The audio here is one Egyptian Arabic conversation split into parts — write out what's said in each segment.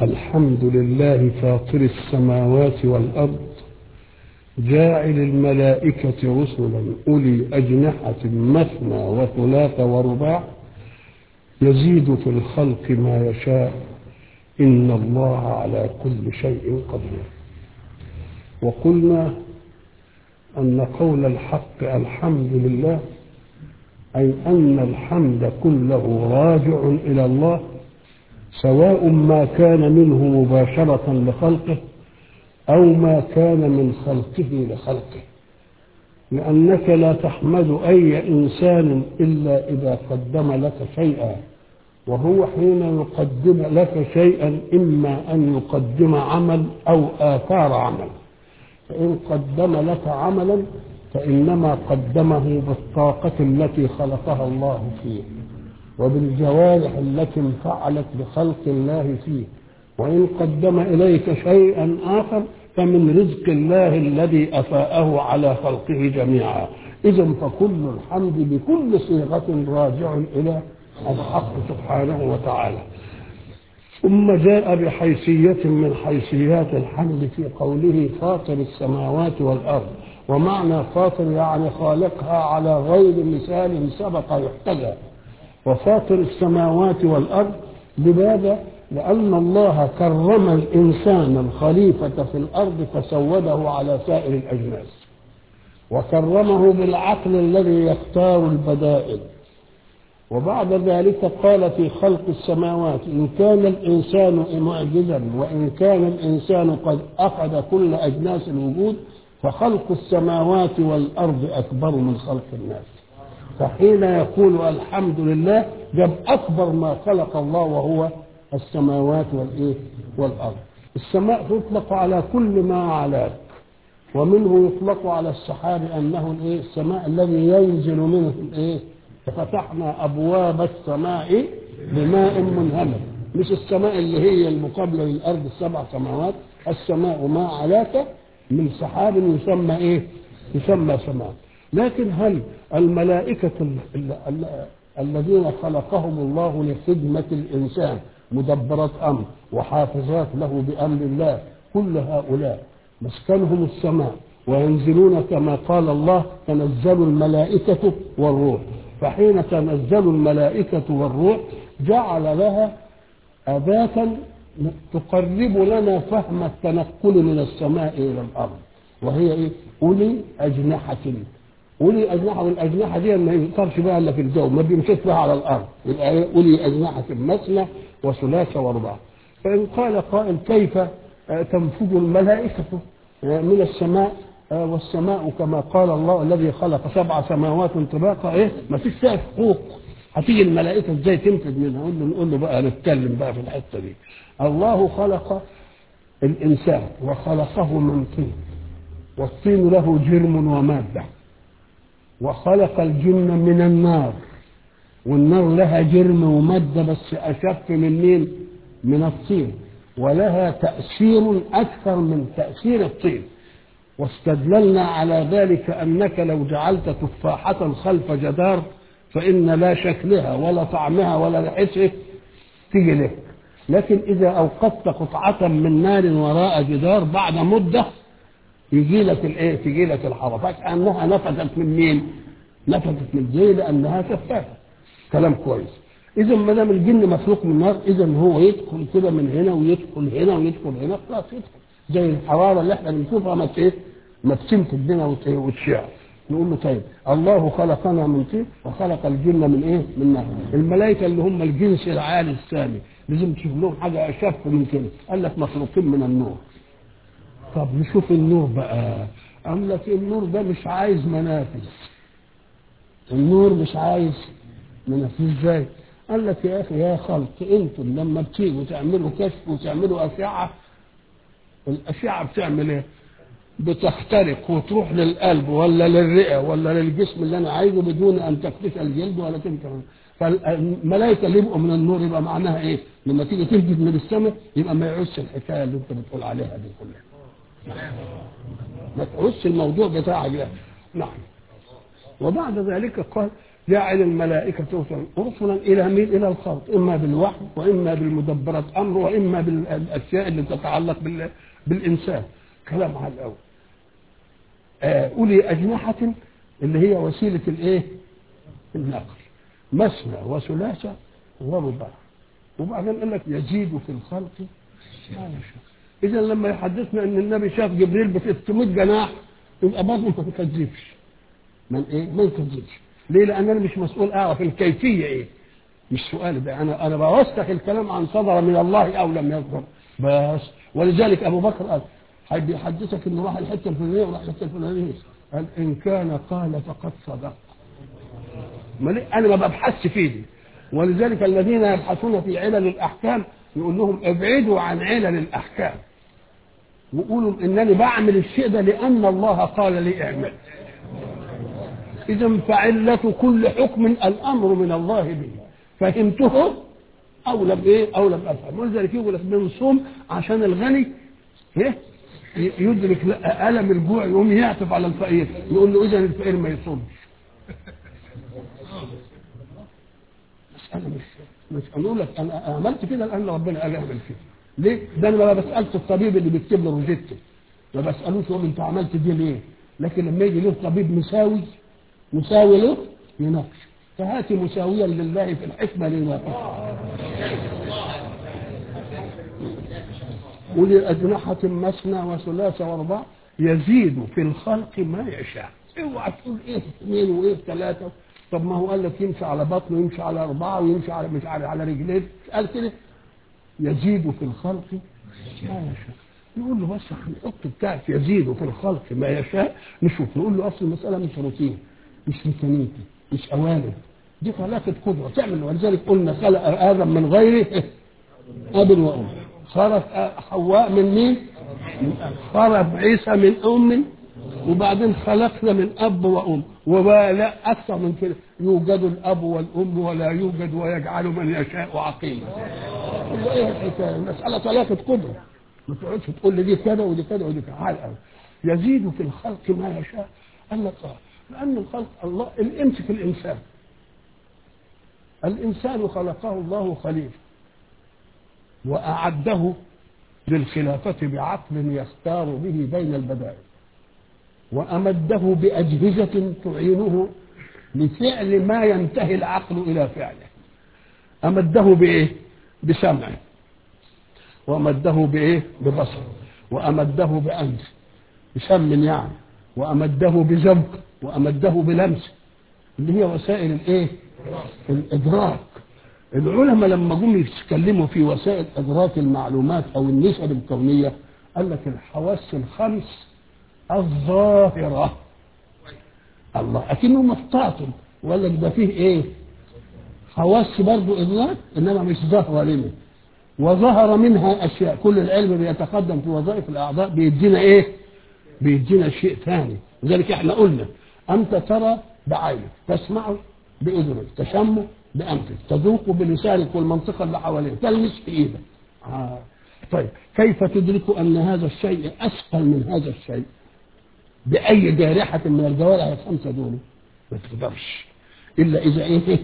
الحمد لله فاطر السماوات والأرض جاعل الملائكة رسلا أولي أجنحة مثنى وثلاث ورباع يزيد في الخلق ما يشاء إن الله على كل شيء قدير وقلنا أن قول الحق الحمد لله أي أن الحمد كله راجع إلى الله سواء ما كان منه مباشرة لخلقه أو ما كان من خلقه لخلقه لأنك لا تحمد أي إنسان إلا إذا قدم لك شيئا وهو حين يقدم لك شيئا إما أن يقدم عمل أو آثار عمل فإن قدم لك عملا فإنما قدمه بالطاقة التي خلقها الله فيه وبالجوارح التي انفعلت بخلق الله فيه وإن قدم إليك شيئا آخر فمن رزق الله الذي أفاءه على خلقه جميعا إذا فكل الحمد بكل صيغة راجع إلى الحق سبحانه وتعالى ثم جاء بحيثية من حيثيات الحمد في قوله فاطر السماوات والأرض ومعنى فاطر يعني خالقها على غير مثال سبق يحتذى وفاطر السماوات والأرض لماذا؟ لأن الله كرم الإنسان الخليفة في الأرض فسوده على سائر الأجناس وكرمه بالعقل الذي يختار البدائل وبعد ذلك قال في خلق السماوات إن كان الإنسان معجزا وإن كان الإنسان قد أخذ كل أجناس الوجود فخلق السماوات والأرض أكبر من خلق الناس فحين يقول الحمد لله جاب أكبر ما خلق الله وهو السماوات والإيه والأرض السماء تطلق على كل ما علاك ومنه يطلق على السحاب أنه الإيه السماء الذي ينزل منه الإيه ففتحنا أبواب السماء بماء منهمر مش السماء اللي هي المقابلة للأرض السبع سماوات السماء ما علاك من سحاب يسمى إيه يسمى سماء لكن هل الملائكة الذين خلقهم الله لخدمة الإنسان مدبرات أمر وحافظات له بأمر الله كل هؤلاء مسكنهم السماء وينزلون كما قال الله تنزل الملائكة والروح فحين تنزل الملائكة والروح جعل لها أداة تقرب لنا فهم التنقل من السماء إلى الأرض وهي إيه؟ أولي أجنحة أولي أجنحة والأجنحة دي ما يقدرش بقى إلا في الجو ما بيمشيش بها على الأرض يبقى أولي أجنحة مثنى وثلاثة وأربعة فإن قال قائل كيف تنفذ الملائكة من السماء والسماء كما قال الله الذي خلق سبع سماوات طباقا ايه ما فيش فيها حقوق هتيجي الملائكه ازاي تنفذ منها نقول له نقول له بقى نتكلم بقى في الحته دي الله خلق الانسان وخلقه من طين والطين له جرم وماده وخلق الجن من النار والنار لها جرم وماده بس اشف من مين من الطين ولها تاثير اكثر من تاثير الطين واستدللنا على ذلك أنك لو جعلت تفاحة خلف جدار فإن لا شكلها ولا طعمها ولا ريحتها تيجي لك لكن إذا أوقدت قطعة من نار وراء جدار بعد مدة يجي لك الإيه؟ تجي لك الحركات كأنها نفذت من مين؟ نفذت من دي لأنها شفافة كلام كويس إذا ما دام الجن مخلوق من النار إذا هو يدخل كده من هنا ويدخل هنا ويدخل هنا خلاص يدخل زي الحرارة اللي احنا بنشوفها ما ايه ما تسمت الدنيا وتشع نقول له طيب الله خلقنا من طين وخلق الجن من ايه؟ من نار الملائكه اللي هم الجنس العالي السامي لازم تشوف لهم حاجه اشف من كده قال لك مخلوقين من النور طب نشوف النور بقى قال لك النور ده مش عايز منافذ النور مش عايز منافذ ازاي؟ قال لك يا اخي يا خلق انتم لما بتيجوا تعملوا كشف وتعملوا اشعه الأشعة بتعمل إيه؟ بتخترق وتروح للقلب ولا للرئة ولا للجسم اللي أنا عايزه بدون أن تفتش الجلد ولا تنكر فالملائكة اللي يبقوا من النور يبقى معناها إيه؟ لما تيجي تهجد من السماء يبقى ما يعوزش الحكاية اللي أنت بتقول عليها دي كلها. ما تعوزش الموضوع بتاعك ده. نعم. وبعد ذلك قال جاعل الملائكة رسلا رسلا إلى مين؟ إلى الخلق إما بالوحي وإما بالمدبرة أمر وإما بالأشياء اللي تتعلق بال... بالإنسان كلام على الأول آه، أولي أجنحة اللي هي وسيلة الإيه؟ النقل مثنى وثلاثة ورباع وبعدين قال لك يزيد في الخلق ما يشاء إذا لما يحدثنا إن النبي شاف جبريل ب 600 جناح يبقى برضه ما تكذبش من إيه؟ ما يكذبش ليه؟ لأن أنا مش مسؤول أعرف الكيفية إيه؟ مش سؤال ده أنا أنا بوثق الكلام عن صدر من الله أو لم يصدر بس ولذلك أبو بكر قال حد يحدثك إنه راح الحتة الفلانية وراح الحتة الفلانية قال إن كان قال فقد صدق ما ليه؟ أنا ما ببحثش فيه دي ولذلك الذين يبحثون في علل الأحكام يقول لهم ابعدوا عن علل الأحكام وقولوا إنني بعمل الشيء ده لأن الله قال لي اعمل إذا فعلة كل حكم الأمر من الله به فهمته أو لم إيه أو لم أفهم ولذلك يقول لك بنصوم عشان الغني إيه يدرك ألم الجوع يقوم يعطف على الفقير يقول له إذا الفقير ما يصومش مسألة مش مش أقول لك أنا عملت كده لأن ربنا قال اعمل كده ليه؟ ده أنا ما بسألش الطبيب اللي بيكتب له روجيته ما بسألوش يقول أنت عملت دي ليه؟ لكن لما يجي له طبيب مساوي مساوي له يناقش فهات مساويا لله في الحكمة ليناقش ولي أجنحة مثنى وثلاثة وأربعة يزيد في الخلق ما يشاء اوعى تقول ايه اثنين وايه ثلاثة طب ما هو قال لك يمشي على بطنه ويمشي على أربعة ويمشي على مش على على رجلين قال كده يزيد في الخلق ما يشاء نقول له بس هنحط بتاعك يزيد في الخلق ما يشاء نشوف نقول له اصل المسألة مش روتين مش ميكانيكي مش أوامر دي خلافة قدرة تعمل ولذلك قلنا خلق آدم من غيره أب وأم خلق حواء من مين؟ من أب خلق عيسى من أم وبعدين خلقنا من أب وأم ولا أكثر من كده يوجد الأب والأم ولا يوجد ويجعل من يشاء عقيما إيه الحكاية المسألة ثلاثة قدرة ما تقعدش تقول لي دي كذا ودي كذا ودي كذا على الأول يزيد في الخلق ما يشاء قال لك آه لأن الخلق الله الإنس في الإنسان الإنسان خلقه الله خليفة وأعده للخلافة بعقل يختار به بين البدائل وأمده بأجهزة تعينه لفعل ما ينتهي العقل إلى فعله أمده بإيه؟ بسمعه وأمده بإيه؟ ببصر وأمده بأنف بسم يعني وأمده بذوق وأمده بلمس اللي هي وسائل الإيه؟ الإدراك العلماء لما جم يتكلموا في وسائل إدراك المعلومات أو النسب الكونية قال لك الحواس الخمس الظاهرة الله أكنه مطاطم ولا ده فيه إيه؟ حواس برضه إدراك إنما مش ظاهرة لنا وظهر منها أشياء كل العلم بيتقدم في وظائف الأعضاء بيدينا إيه؟ بيدينا شيء ثاني لذلك احنا قلنا أنت ترى بعينك تسمع بأذنك تشم بأنفك تذوق بلسانك والمنطقة اللي حواليك تلمس في إيدك آه. طيب كيف تدرك أن هذا الشيء أثقل من هذا الشيء بأي جارحة من الجوارح الخمسة دول ما تقدرش إلا إذا إيه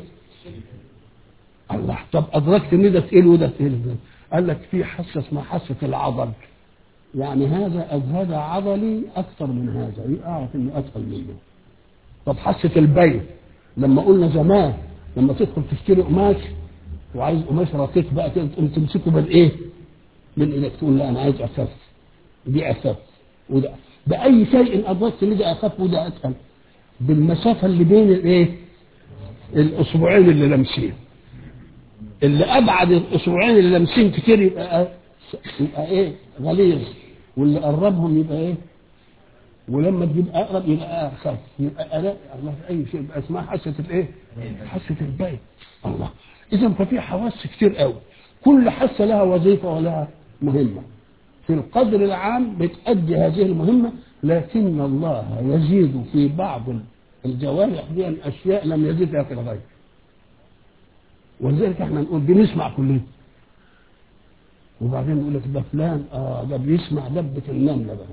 الله طب أدركت إن ده تقيل وده تقيل قال لك في حاسة اسمها حاسة العضل يعني هذا هذا عضلي أكثر من هذا أعرف إنه أثقل منه طب حاسة البين لما قلنا زمان لما تدخل تشتري قماش وعايز قماش رقيق بقى كده تقوم تمسكه بالايه؟ من ايدك تقول لا انا عايز اخف دي اخف وده باي شيء ادركت ان ده اخف وده اتقل بالمسافه اللي بين الايه؟ الاصبعين اللي لامسين اللي ابعد الاصبعين اللي لامسين كتير يبقى يبقى ايه؟ غليظ واللي قربهم يبقى ايه؟ ولما تجيب اقرب يبقى اخف يبقى الا الله في اي شيء يبقى اسمها حاسه الايه؟ حاسه البين الله اذا ففي حواس كتير قوي كل حاسه لها وظيفه ولها مهمه في القدر العام بتأدي هذه المهمة لكن الله يزيد في بعض الجوارح دي أشياء لم يزدها في الغير ولذلك احنا نقول بنسمع كلنا وبعدين نقول لك ده فلان اه ده بيسمع دبة النملة بقى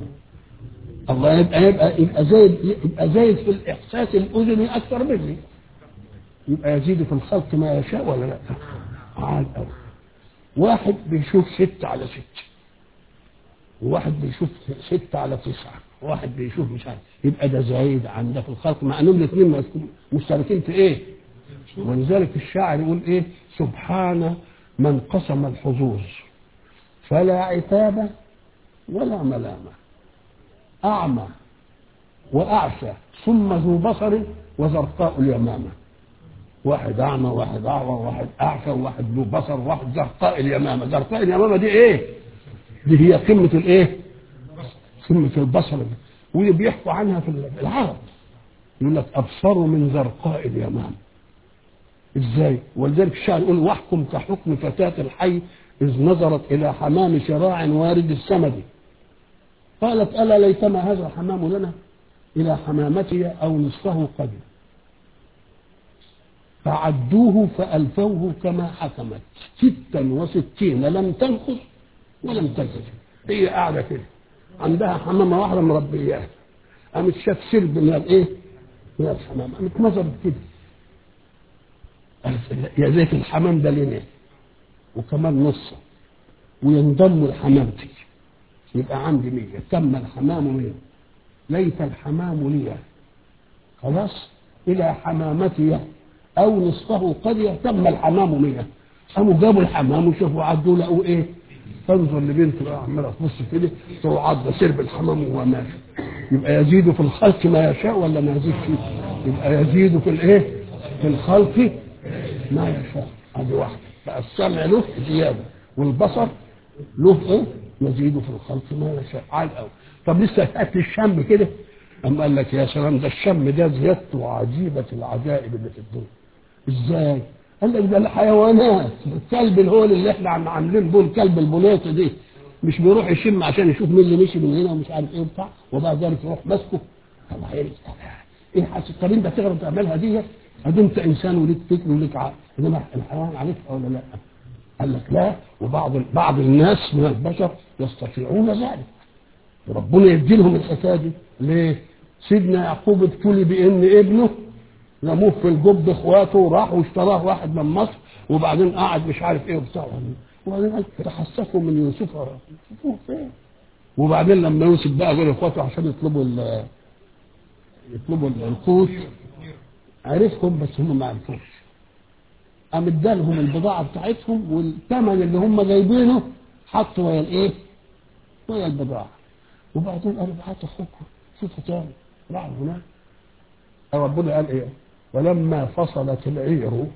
الله يبقى يبقى يبقى زايد يبقى زايد في الاحساس الاذني اكثر مني يبقى يزيد في الخلق ما يشاء ولا لا عال قوي واحد بيشوف ستة على ستة وواحد بيشوف ستة على تسعة واحد بيشوف مش عارف يبقى ده زايد عن ده في الخلق مع انهم الاثنين مشتركين في ايه ولذلك الشاعر يقول ايه سبحان من قسم الحظوظ فلا عتاب ولا ملامة أعمى وأعشى ثم ذو بصر وزرقاء اليمامة واحد أعمى واحد أعور واحد أعشى وواحد ذو بصر وواحد زرقاء اليمامة زرقاء اليمامة دي إيه؟ دي هي قمة الإيه؟ قمة البصر واللي بيحكوا عنها في العرب يقول لك أبصروا من زرقاء اليمامة ازاي ولذلك الشاعر يقول واحكم كحكم فتاة الحي إذ نظرت إلى حمام شراع وارد السمد قالت ألا ليتما هذا الحمام لنا إلى حمامتي أو نصفه قبل فعدوه فألفوه كما حكمت ستا وستين لم تنقص ولم تزد هي قاعدة كده عندها حمامة واحدة مربياها قامت شاف سرب من الايه؟ من الحمام قامت نظرت كده يا زيت الحمام ده لنا وكمان نصه وينضم لحمامتي يبقى عندي مية تم الحمام مية ليت الحمام لي خلاص إلى حمامتي أو نصفه قد تم الحمام مية قاموا جابوا الحمام وشافوا عدوا لقوا إيه تنظر لبنته بقى عماله تبص كده تروح عضه سرب الحمام وهو ماشي يبقى يزيد في الخلق ما يشاء ولا ما يزيد فيه يبقى يزيد في الايه في الخلق ما يشاء هذه واحده بقى السمع له زياده والبصر له ايه يزيد في الخلق ما يشاء عال قوي طب لسه هات الشم كده أم قال لك يا سلام ده الشم ده زيادته عجيبة العجائب اللي في الدنيا ازاي؟ قال لك ده الحيوانات الكلب الهول اللي احنا عم عاملين بول كلب البوليطه دي مش بيروح يشم عشان يشوف مين اللي مشي من هنا ومش عارف ايه وبتاع وبعد ذلك يروح ماسكه طب هيرجع ايه حاسس طب انت تقدر تعملها دي ادي انت انسان وليك فكر وليك عقل انما الحيوان عليك ولا لا؟ قال لك لا وبعض بعض الناس من البشر يستطيعون ذلك ربنا يدي لهم الحكايه دي ليه؟ سيدنا يعقوب ابتلي بان ابنه رموه في الجب اخواته وراح واشتراه واحد من مصر وبعدين قعد مش عارف ايه وبتاع وبعدين قال تحسسوا من يوسف شوفوه فين وبعدين لما يوسف بقى غير اخواته عشان يطلبوا ال يطلبوا القوت عرفهم بس هم ما عرفوش قام ادالهم البضاعه بتاعتهم والثمن اللي هم جايبينه حطوا ويا الايه؟ ويا البضاعه وبعدين قالوا هاتوا اخوكم شوفوا تاني راحوا هناك ربنا قال ايه ولما فصلت العير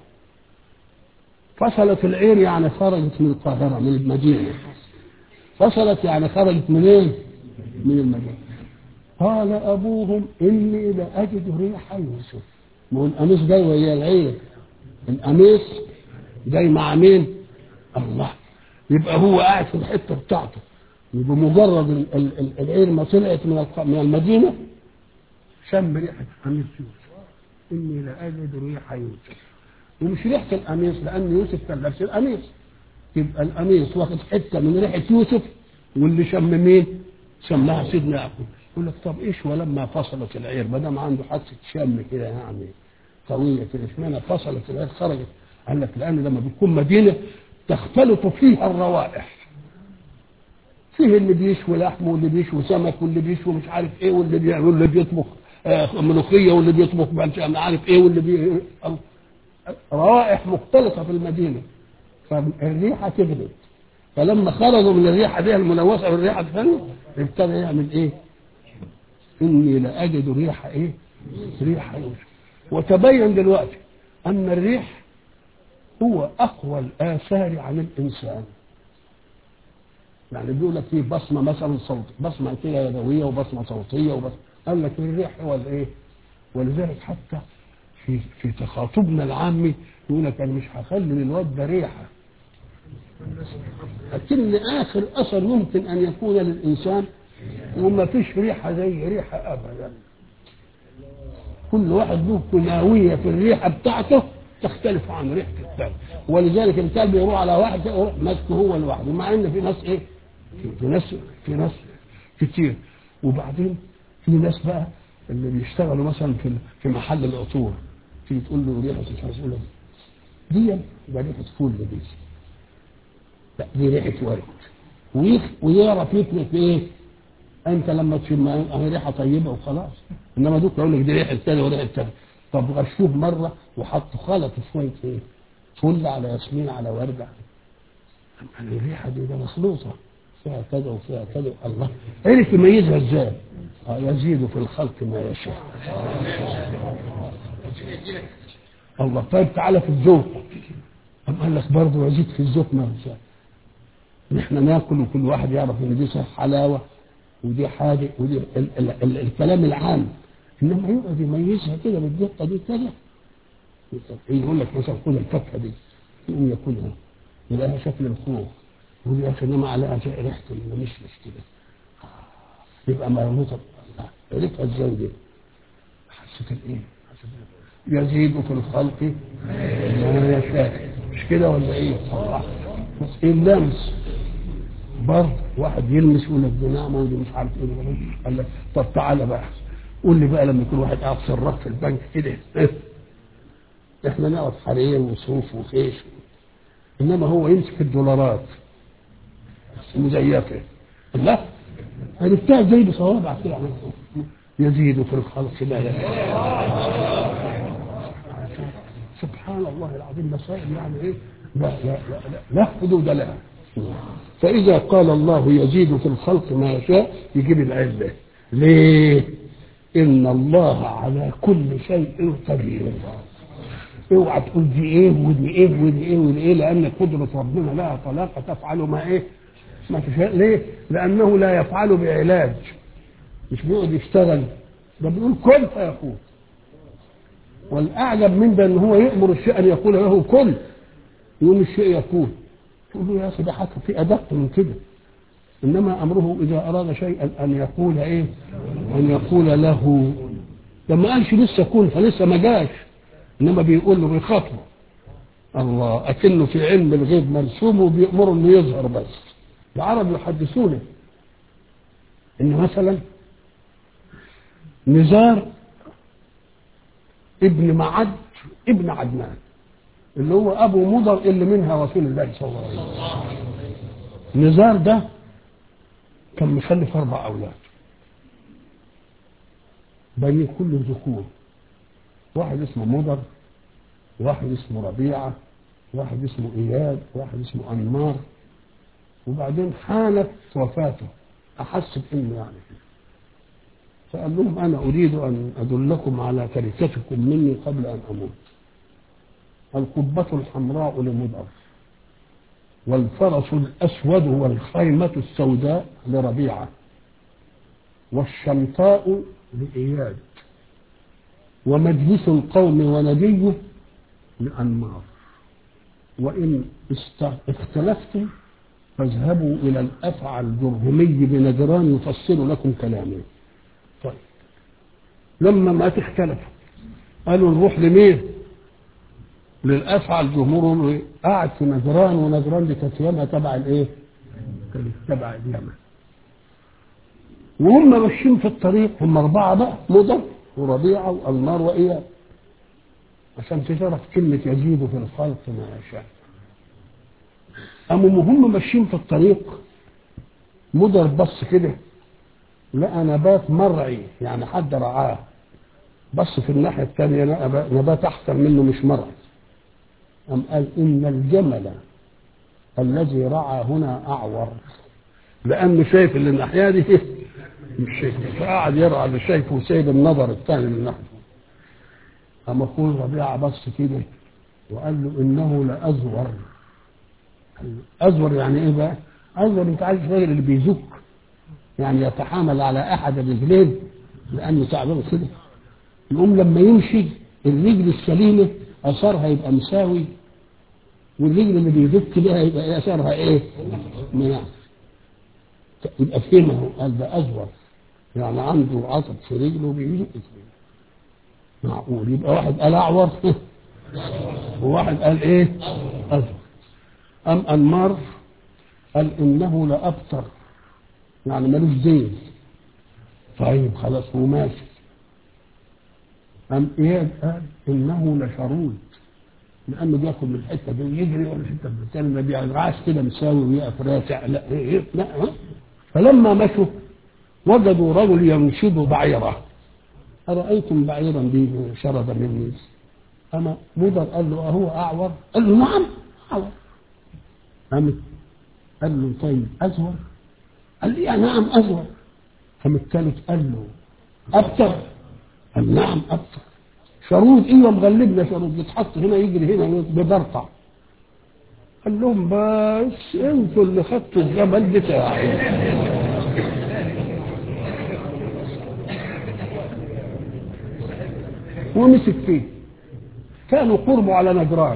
فصلت العير يعني خرجت من القاهرة من المدينة فصلت يعني خرجت من ايه من المدينة قال أبوهم إني لأجد ريح يوسف ما هو القميص جاي ويا العير القميص جاي مع مين؟ الله يبقى هو قاعد في الحتة بتاعته يبقى مجرد العير ما طلعت من من المدينة شم ريحة قميص يوسف إني لأجد ريح يوسف ومش ريحة القميص لأن يوسف كان لابس القميص يبقى القميص واخد حتة من ريحة يوسف واللي شم مين؟ شمها سيدنا يعقوب يقول لك طب ايش ولما فصلت العير ما دام عنده حاسة شم كده يعني قوية كده اشمعنى فصلت العير خرجت؟ قال لك لأن لما بتكون مدينة تختلط فيها الروائح فيه اللي بيشوي لحم واللي بيشوي سمك واللي بيشوي مش عارف ايه واللي بي... واللي بيطبخ آه ملوخيه واللي بيطبخ مش عارف ايه واللي بي... روائح مختلطه في المدينه فالريحه تغلب فلما خرجوا من الريحه دي الملوثه بالريحه الثانيه ابتدى يعمل ايه؟ اني لاجد ريح ايه؟ ريح يوسف وتبين دلوقتي ان الريح هو اقوى الاثار عن الانسان يعني بيقول لك في بصمه مثلا صوت بصمه كده يدويه وبصمه صوتيه وبصمه قال لك الريح هو الايه؟ ولذلك حتى في في تخاطبنا العامي يقول لك انا مش هخلي للواد ده ريحه لكن اخر اثر يمكن ان يكون للانسان وما فيش ريحه زي ريحه ابدا كل واحد له كيماويه في الريحه بتاعته تختلف عن ريحه الثاني ولذلك الكلب يروح على واحد يروح ماسكه هو لوحده مع ان في ناس ايه في ناس في ناس كتير وبعدين في ناس بقى اللي بيشتغلوا مثلا في في محل العطور تيجي تقول له ريحه مش عارف يقول لك دي يبقى ريحه فول دي لا دي ريحه ورد ويخ- ويعرف يفرق في ايه انت لما تشم اهي ريحه طيبه وخلاص انما دوك يقول لك دي ريحه كذا وريحه كذا طب غشوه مره وحطوا خلط شويه ايه فل على ياسمين على ورده يعني الريحه دي ده مخلوطه فيها كذا وفيها كذا الله عرف يميزها ازاي؟ آه، يزيد في الخلق ما يشاء الله طيب تعالى في الذوق طب قال لك برضه يزيد في الذوق ما يشاء نحن ناكل وكل واحد يعرف ان دي صح حلاوه ودي حادق ودي ال ال ال الكلام العام انما يقعد يميزها كده بالدقه دي كده يقول لك مثلا خد الفاكهه دي يقوم ياكلها يلاقيها شكل الخوخ يقول يا اخي انما عليها شيء ريحه المشمش كده يبقى مربوطه عرفتها ازاي دي؟ حسيت الايه؟ حسيت الإيه؟ يزيد في الخلق ما يشاء مش كده ولا ايه؟ الله بس ايه اللمس؟ برضه واحد يلمس يقول لك دي نعمه ودي مش عارف ايه قال لك طب تعالى بقى قول لي بقى لما يكون واحد قاعد صراف في البنك كده احنا نقعد حرير وصوف وخيش انما هو يمسك الدولارات مزيفه لا عرفتها زي بصوابع كده يزيد في الخلق ما يشاء سبحان الله العظيم مسائل يعني ايه لا لا لا لا, لا حدود لها فإذا قال الله يزيد في الخلق ما يشاء يجيب العلة ليه؟ إن الله على كل شيء قدير اوعى تقول دي ايه ودي ايه ودي ايه ودي ايه لان قدره ربنا لها طلاقه تفعل ما ايه ما تشاء ليه؟ لانه لا يفعل بعلاج مش بيقعد يشتغل ده بيقول كن فيكون والاعجب من ده ان هو يامر الشيء ان يقول له كن يقوم الشيء يكون تقول له يا اخي ده حتى في ادق من كده انما امره اذا اراد شيئا ان يقول ايه ان يقول له لما قالش لسه كن فلسه ما جاش انما بيقول له بيخاطبه الله اكنه في علم الغيب مرسوم وبيامره انه يظهر بس العرب يحدثونه ان مثلا نزار ابن معد ابن عدنان اللي هو ابو مضر اللي منها رسول الله صلى الله عليه وسلم نزار ده كان مخلف اربع اولاد بني كل ذكور واحد اسمه مضر واحد اسمه ربيعه واحد اسمه اياد واحد اسمه انمار وبعدين حانت وفاته احس بانه يعني كده فقال لهم انا اريد ان ادلكم على تركتكم مني قبل ان اموت القبة الحمراء لمضر والفرس الأسود والخيمة السوداء لربيعة والشمطاء لإياد ومجلس القوم ونديه لأنمار وإن اختلفتم فاذهبوا إلى الأفعى الجرهمي بنجران يفصل لكم كلامه طيب لما ما تختلفوا قالوا نروح لمين؟ للأفعى الجمهور قاعد في نجران ونجران دي كانت ياما تبع الايه؟ كانت تبع اليمن وهم ماشيين في الطريق هم أربعة بقى مضر وربيعة وأنمار وإياب عشان تعرف كلمة يزيد في الخلق ما يشاء أما هم ماشيين في الطريق مضر بص كده لقى نبات مرعي يعني حد رعاه بص في الناحية الثانية لقى نبات أحسن منه مش مرعي أم قال إن الجمل الذي رعى هنا أعور لأنه شايف اللي الناحية دي مش شايف فقعد يرعى اللي شايفه وسايب النظر الثاني من ناحيته أما أخوه ربيعة بص كده وقال له إنه لأزور أزور يعني إيه بقى؟ أزور أنت عارف الراجل اللي بيزك يعني يتحامل على أحد الرجلين لأنه تعبان كده يقوم لما يمشي الرجل السليمة أثرها يبقى مساوي والرجل اللي بيدك بها يبقى أثرها إيه؟ منع يبقى فهمه قال ده أزور يعني عنده عصب في رجله وبيدق معقول يبقى واحد قال أعور وواحد قال إيه؟ أزور أم أنمار قال إنه لأبتر يعني ملوش دين طيب خلاص هو ماشي أم إياد قال إنه لشرود لأنه بياكل من الحتة دي ويجري ولا الحتة الثانية ما بيرعاش كده مساوي ويقف راسع لا إيه لا ها؟ فلما مشوا وجدوا رجل ينشد بعيره أرأيتم بعيرا بي شرد مني أما مضر قال له أهو أعور قال له نعم أعور قام قال له طيب أزور قال لي نعم أزور قام الثالث قال له أبتر قال نعم أبتر شرود ايوه مغلبنا شرود يتحط هنا يجري هنا ببرطع قال لهم بس انتوا اللي خدتوا الجمل بتاعي ومسك فيه كانوا قربوا على نجران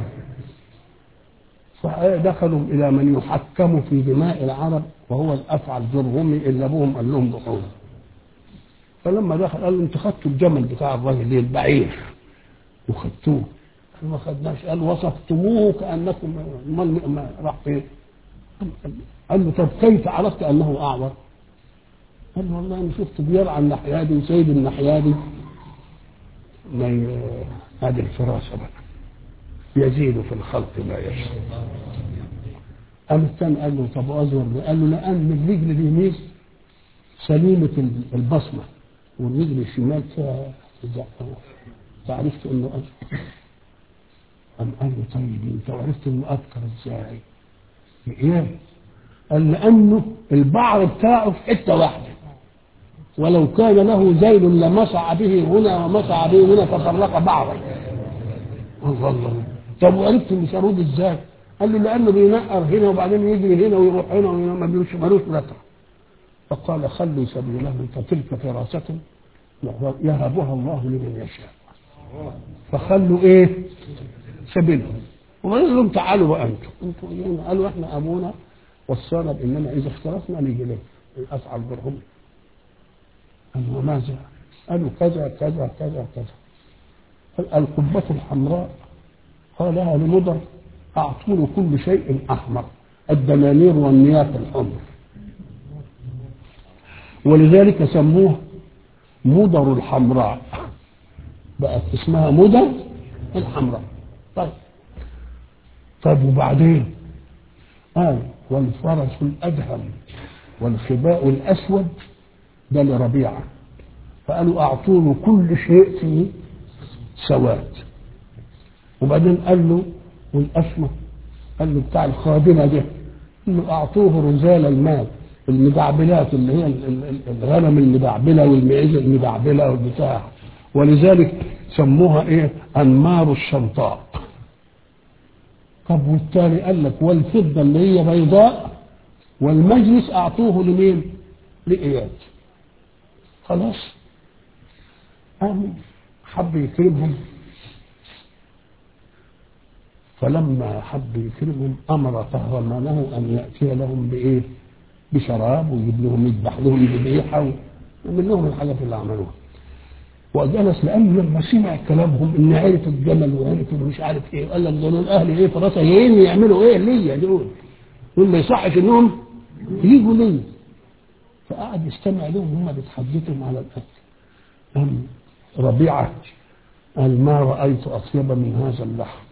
فدخلوا الى من يحكم في دماء العرب وهو الافعل جرهمي اللي ابوهم قال لهم دخول فلما دخل قال له انتوا خدتوا الجمل بتاع الراجل ليه البعير وخدتوه قال ما خدناش قال وصفتموه كانكم امال ما راح فين قال له طب كيف عرفت انه اعور قال له والله انا شفت بيرعى الناحيه دي وسيد الناحيه دي ما ي- هذه الفراسه بقى يزيد في الخلق ما يشاء قام الثاني قال له طب ازور ده؟ قال له لان الرجل اليمين سليمه البصمه والرجل الشمال فيها زعفران فعرفت انه اذكر قام قال له طيب انت عرفت انه اذكر ازاي؟ ايه؟ قال لانه البعر بتاعه في حته واحده ولو كان له ذيل لمسع به هنا ومسع به هنا تفرق بعضا الله الله طب وعرفت ان شرود ازاي؟ قال له لانه بينقر هنا وبعدين يجري هنا ويروح هنا وهنا ما بيمشي ملوش نتر فقال خلوا سبيلهم فتلك فراسة يهبها الله لمن يشاء فخلوا ايه سبيلهم وقال لهم تعالوا بقى انتم انتم إيه؟ قالوا احنا ابونا وصانا باننا اذا اختلفنا نيجي لك افعل برهم قالوا وماذا؟ قالوا كذا كذا كذا كذا قال القبة الحمراء قالها لمضر أعطوا له كل شيء أحمر الدنانير والنيات الحمر ولذلك سموه مضر الحمراء بقت اسمها مضر الحمراء طيب طيب وبعدين قال والفرس الأدهم والخباء الأسود ده لربيعة فقالوا أعطوا له كل شيء فيه سواد وبعدين قال له والأسمر قال له بتاع الخادمة ده قال له أعطوه رزال المال المدعبلات اللي هي ال- ال- ال- الغنم المدعبلة والمعيز المدعبلة والبتاع ولذلك سموها ايه أنمار الشنطاء طب والتاني قال لك والفضة اللي هي بيضاء والمجلس أعطوه لمين؟ لإياد خلاص قام حب يكرمهم فلما حب يكرمهم امر فهرمانه ان ياتي لهم بايه؟ بشراب ويجيب لهم يذبح لهم ذبيحه ويعمل لهم الحاجات اللي عملوها. وجلس لانه لما سمع كلامهم ان عرف الجمل وعرف مش عارف ايه قال لك دول اهل ايه فراسه جايين يعملوا ايه ليا دول دول ما يصحش انهم يجوا ليا فقعد يستمع لهم هم بيتحدثوا على الاكل قام ربيعه قال ما رايت اطيب من هذا اللحم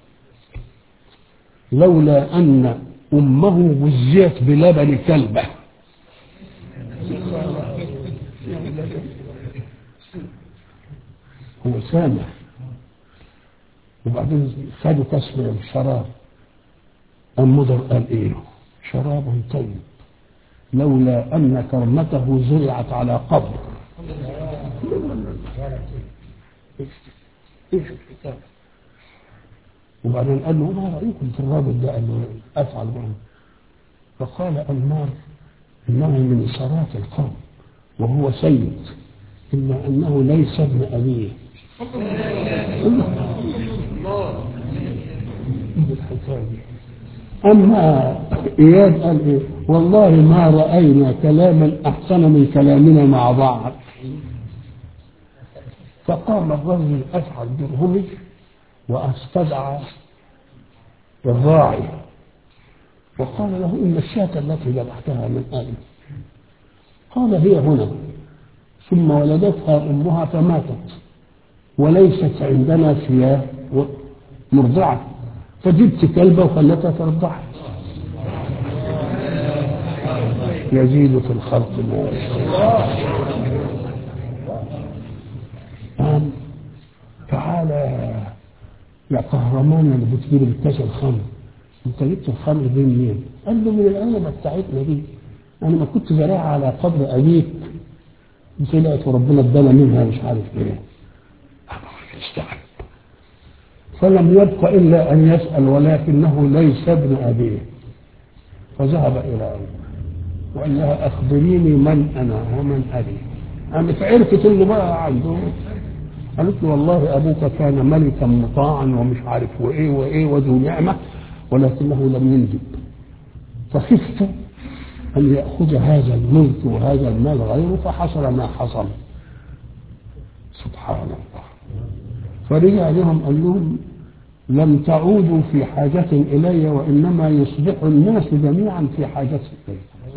لولا أن أمه غزيت بلبن كلبة هو سامع وبعدين خدوا كاس من الشراب قام مضر قال ايه شراب طيب لولا ان كرمته زرعت على قبر ايش الحكايه وبعدين قال له ما رايكم في الراجل ده قال له افعل معه فقال انمار انه من سرات القوم وهو سيد الا انه ليس ابن ابيه إيه الحكاية دي؟ اما اياد قال ايه والله ما راينا كلاما احسن من كلامنا مع بعض فقام الرجل افعل درهمي واستدعى الراعي وقال له ان الشاة التي ذبحتها من آدم قال هي هنا ثم ولدتها امها فماتت وليست عندنا ثياب مرضعة فجبت كلبة وخلتها ترضعها يزيد في الخلق ما قال تعالى يا قهرمان اللي بتجيب الكاس الخمر انت جبت الخمر دي منين؟ قال له من العنبه بتاعتنا دي انا ما كنت زارعها على قبر ابيك طلعت وربنا ادانا منها مش عارف ايه استعب فلم يبق الا ان يسال ولكنه ليس ابن ابيه فذهب الى ابيه وقال لها اخبريني من انا ومن ابي قامت عرفت انه بقى عنده قالت له والله ابوك كان ملكا مطاعا ومش عارف وايه وايه وذو نعمه ولكنه لم ينجب فخفت ان ياخذ هذا الملك وهذا المال غيره فحصل ما حصل سبحان الله فرجع لهم قال لهم لم تعودوا في حاجة إلي وإنما يصبح الناس جميعا في حاجة إلي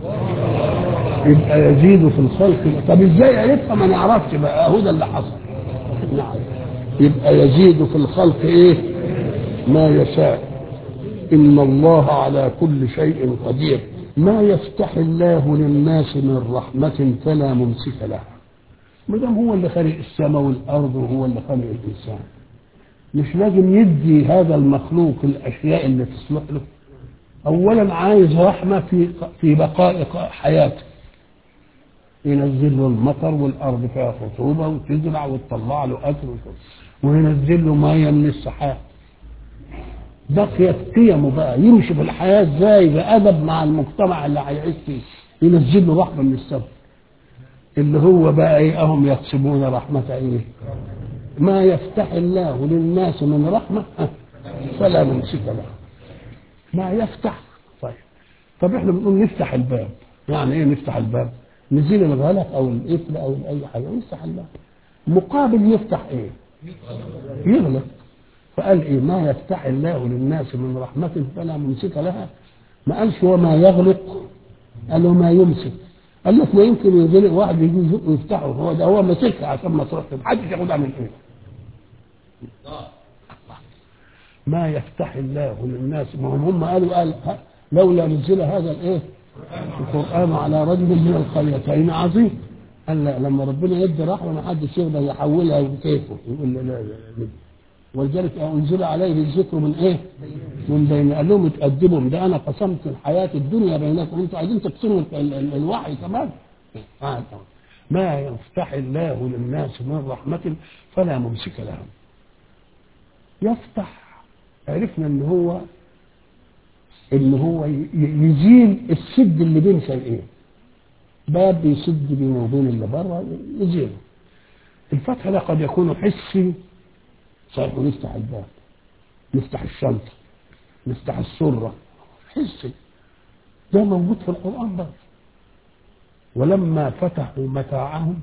يبقى يزيد في الخلق طب ازاي عرفها ما نعرفش بقى هو ده اللي حصل نعم يبقى يزيد في الخلق ايه ما يشاء ان الله على كل شيء قدير ما يفتح الله للناس من رحمة فلا ممسك لها ما دام هو اللي خلق السماء والارض وهو اللي خلق الانسان مش لازم يدي هذا المخلوق الاشياء اللي تصلح له اولا عايز رحمه في في بقاء حياته ينزل له المطر والارض فيها رطوبه وتزرع وتطلع له اكل وشرب وينزل له ميه من السحاب بقيت قيمه بقى يمشي في الحياه ازاي بادب مع المجتمع اللي هيعيش فيه ينزل له رحمه من السماء اللي هو بقى ايه اهم يقسمون رحمه ايه ما يفتح الله للناس من رحمه فلا ممسك له ما يفتح طيب طب احنا بنقول نفتح الباب يعني ايه نفتح الباب نزيل الغلق او القفل او اي حاجه نفتح الباب مقابل يفتح ايه يغلق فقال ايه ما يفتح الله للناس من رحمة فلا ممسك لها ما قالش وما يغلق قال وما يمسك قال لك ما يمكن ينزل واحد يجي يزق ويفتحه هو ده هو ماسكها عشان ما تروح محدش ياخدها من ايه ما يفتح الله للناس ما هم هم قالوا قال لولا نزل هذا الايه القران على رجل من القريتين عظيم قال لا لما ربنا يدي رحمه ما حدش يقدر يحولها بكيفه يقول لا لا لا ولذلك انزل عليه الذكر من ايه؟ من بين قال لهم اتقدموا ده انا قسمت الحياه الدنيا بينكم انتوا عايزين تقسموا ال- ال- الوحي كمان آه. ما يفتح الله للناس من رحمه فلا ممسك لها يفتح عرفنا ان هو ان هو ي- يزيل السد اللي بين شيئين باب بيسد بينه وبين اللي بره يزيله الفتح ده قد يكون حسي صحيح نفتح الباب نفتح الشنطة نفتح السرة حسي ده موجود في القرآن برضه ولما فتحوا متاعهم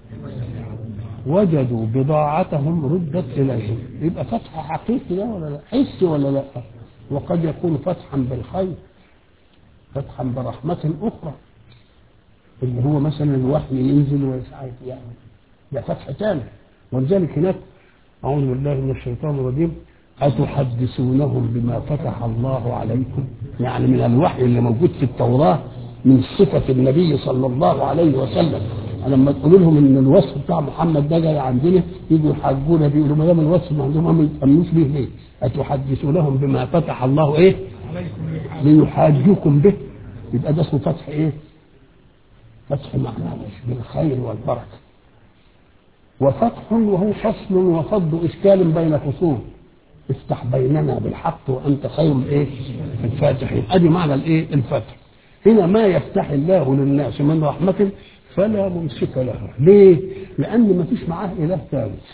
وجدوا بضاعتهم ردت إليهم يبقى فتح حقيقي ده ولا لا حسي ولا لا وقد يكون فتحا بالخير فتحا برحمة أخرى اللي هو مثلا الوحي ينزل ويسعى يعني ده فتح ثاني ولذلك هناك أعوذ بالله من الشيطان الرجيم أتحدثونهم بما فتح الله عليكم يعني من الوحي اللي موجود في التوراة من صفة النبي صلى الله عليه وسلم لما تقولوا لهم ان الوصف بتاع محمد ده جاي عندنا يجوا يحجونا بيه يقولوا ما دام الوصف ما عندهم ما يتأمنوش به ليه؟ أتحدثونهم بما فتح الله ايه؟ ليحاجوكم به يبقى ده اسمه فتح ايه؟ فتح معناه بالخير والبركه وفتح وهو فصل وفض اشكال بين خصوم افتح بيننا بالحق وانت خير الايه الفاتحين ادي معنى الايه الفتح هنا ما يفتح الله للناس من رحمة فلا ممسك لها ليه لان ما فيش معاه اله ثالث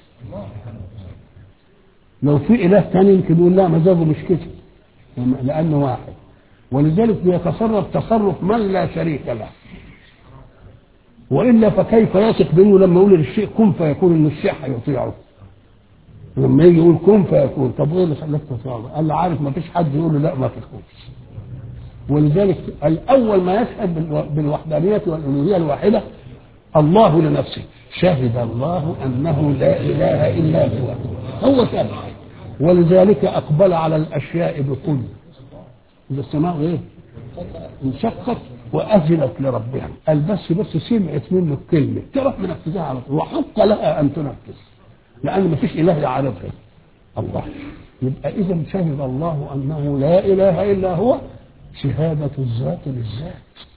لو في اله ثاني يمكن يقول لا مزاجه مش كده لانه واحد ولذلك بيتصرف تصرف من لا شريك له والا فكيف يثق بانه لما يقول للشيء كن فيكون ان الشيء هيطيعه لما يجي يقول كن فيكون طب ايه اللي خلاك تطيعه؟ قال له عارف ما فيش حد يقول له لا ما تكونش ولذلك الاول ما يشهد بالو- بالوحدانيه والالوهيه الواحده الله لنفسه شهد الله انه لا اله الا هو هو شهد ولذلك اقبل على الاشياء بكل إذا السماء ايه انشقت واذنت لربها قال بس بس سمعت منه الكلمه تروح منفذها على طول وحق لها ان تنفذ لان ما فيش اله يعرفها الله يبقى اذا شهد الله انه لا اله الا هو شهاده الذات للذات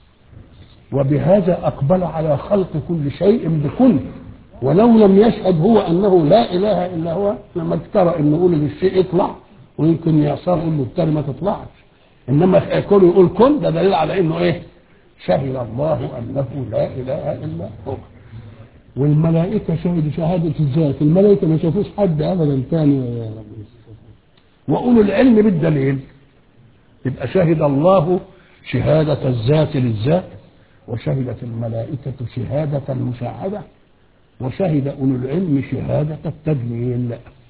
وبهذا اقبل على خلق كل شيء بكل ولو لم يشهد هو انه لا اله الا هو لما اجترأ انه يقول للشيء اطلع ويمكن يعصر يقول له التاني ما تطلعش انما كونه يقول كن ده دليل على انه ايه شهد الله انه لا اله الا هو والملائكه شهدوا شهاده الذات الملائكه ما شافوش حد ابدا ثاني واولو العلم بالدليل يبقى شهد الله شهاده الذات للذات وشهدت الملائكه شهاده المشاهده وشهد اولو العلم شهاده التدليل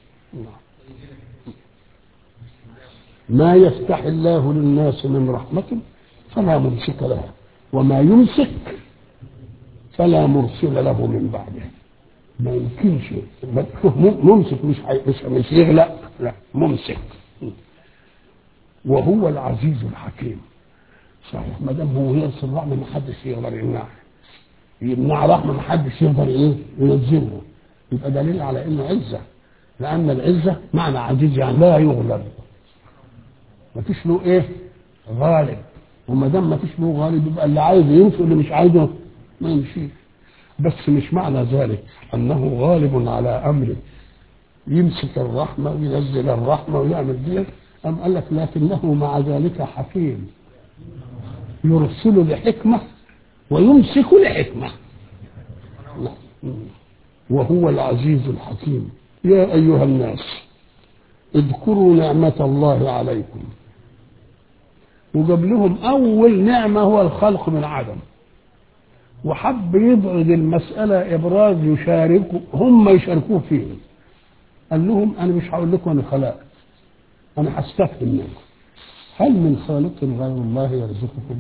ما يفتح الله للناس من رحمة فلا ممسك لها وما يمسك فلا مرسل له من بعده ما يمكنش شوف ممسك مش مش مش يغلق لا ممسك وهو العزيز الحكيم صحيح ما دام هو يرسل رحمه ما حدش يقدر يمنعها يمنع رحمه ما حدش يقدر ايه ينزلها يبقى دليل على انه عزه لان العزه معنى عزيز يعني لا يغلب ما فيش له ايه غالب وما دام ما فيش له غالب يبقى اللي عايز يمشي واللي مش عايزه ما يمشيش بس مش معنى ذلك انه غالب على امره يمسك الرحمه وينزل الرحمه ويعمل دي أم قال لك لكنه مع ذلك حكيم يرسل لحكمه ويمسك لحكمه وهو العزيز الحكيم يا ايها الناس اذكروا نعمه الله عليكم وجاب لهم اول نعمه هو الخلق من عدم وحب يبعد المساله ابراز يشاركوا هم يشاركوه فيه قال لهم انا مش هقول لكم انا خلقت انا هستفهم منكم هل من خالق غير الله يرزقكم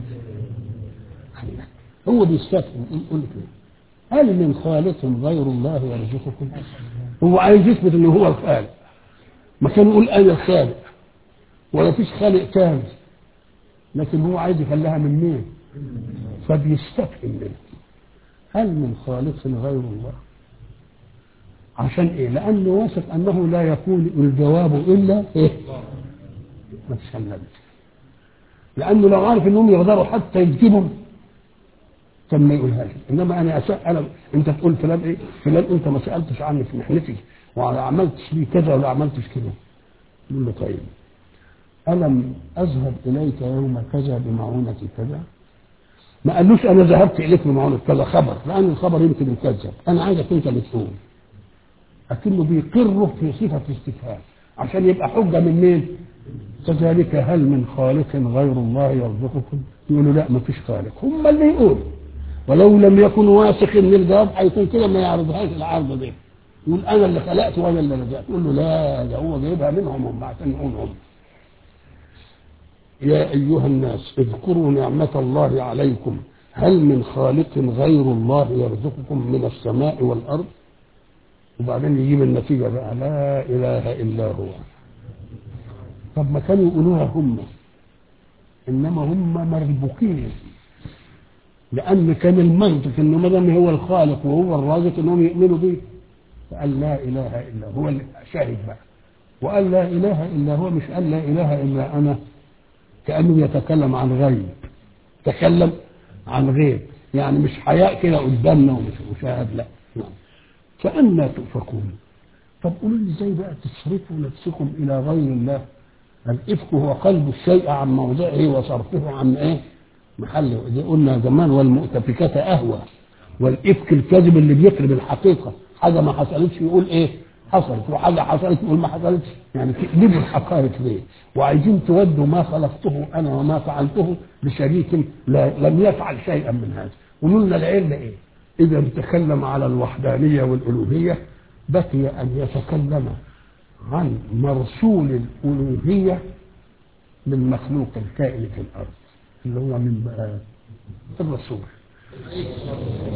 هو بيستفهم يقول لك هل من خالق غير الله يرزقكم هو عايز يثبت ان هو الخالق ما كان يقول انا الخالق ولا فيش خالق تاني لكن هو عايز يخليها من مين فبيستفهم منه هل من خالق غير الله عشان ايه لانه واثق انه لا يكون الجواب الا ايه ما تسلمش لانه لو عارف انهم يقدروا حتى يكذبهم كان ما يقولهاش انما انا أسأل انا انت تقول فلان ايه فلان انت ما سالتش عني في محنتي ولا عملتش لي كذا ولا عملتش كذا يقول له طيب الم اذهب اليك يوم كذا بمعونه كذا ما قالوش انا ذهبت اليك بمعونه كذا خبر لان الخبر يمكن يكذب انا عايزك انت اللي تقول لكنه بيقره في صفه الاستفهام عشان يبقى حجه من مين؟ كذلك هل من خالق غير الله يرزقكم؟ يقولوا لا ما فيش خالق هم اللي يقولوا ولو لم يكن واثق ان الجواب هيكون كده ما يعرضهاش العرض دي يقول انا اللي خلقت وانا اللي رزقت يقول له لا ده هو جايبها منهم هم عشان يقول هم يا ايها الناس اذكروا نعمه الله عليكم هل من خالق غير الله يرزقكم من السماء والارض وبعدين يجيب النتيجه بقى لا اله الا هو طب ما كانوا يقولوها هم انما هم مربوكين لان كان المنطق انه ما دام هو الخالق وهو الرازق انهم يؤمنوا به فقال لا اله الا هو شاهد بقى وقال لا اله الا هو مش قال لا اله الا انا كانه يتكلم عن غيب تكلم عن غيب يعني مش حياء كده قدامنا ومش مشاهد لا نعم فأنا تؤفكون طب قولوا لي ازاي بقى تصرفوا نفسكم الى غير الله الافك هو قلب الشيء عن موضعه وصرفه عن ايه محله دي قلنا زمان والمؤتفكات اهوى والافك الكذب اللي بيقلب الحقيقه حاجه ما حصلتش يقول ايه حصلت وحاجه حصلت يقول ما حصلتش يعني تقلبوا الحقائق ليه وعايزين تودوا ما خلقته انا وما فعلته لشريك لا لم يفعل شيئا من هذا وقلنا العلم ايه اذا تكلم على الوحدانيه والالوهيه بقي ان يتكلم عن مرسول الالوهيه من مخلوق الكائن في الارض اللي هو من بقى الرسول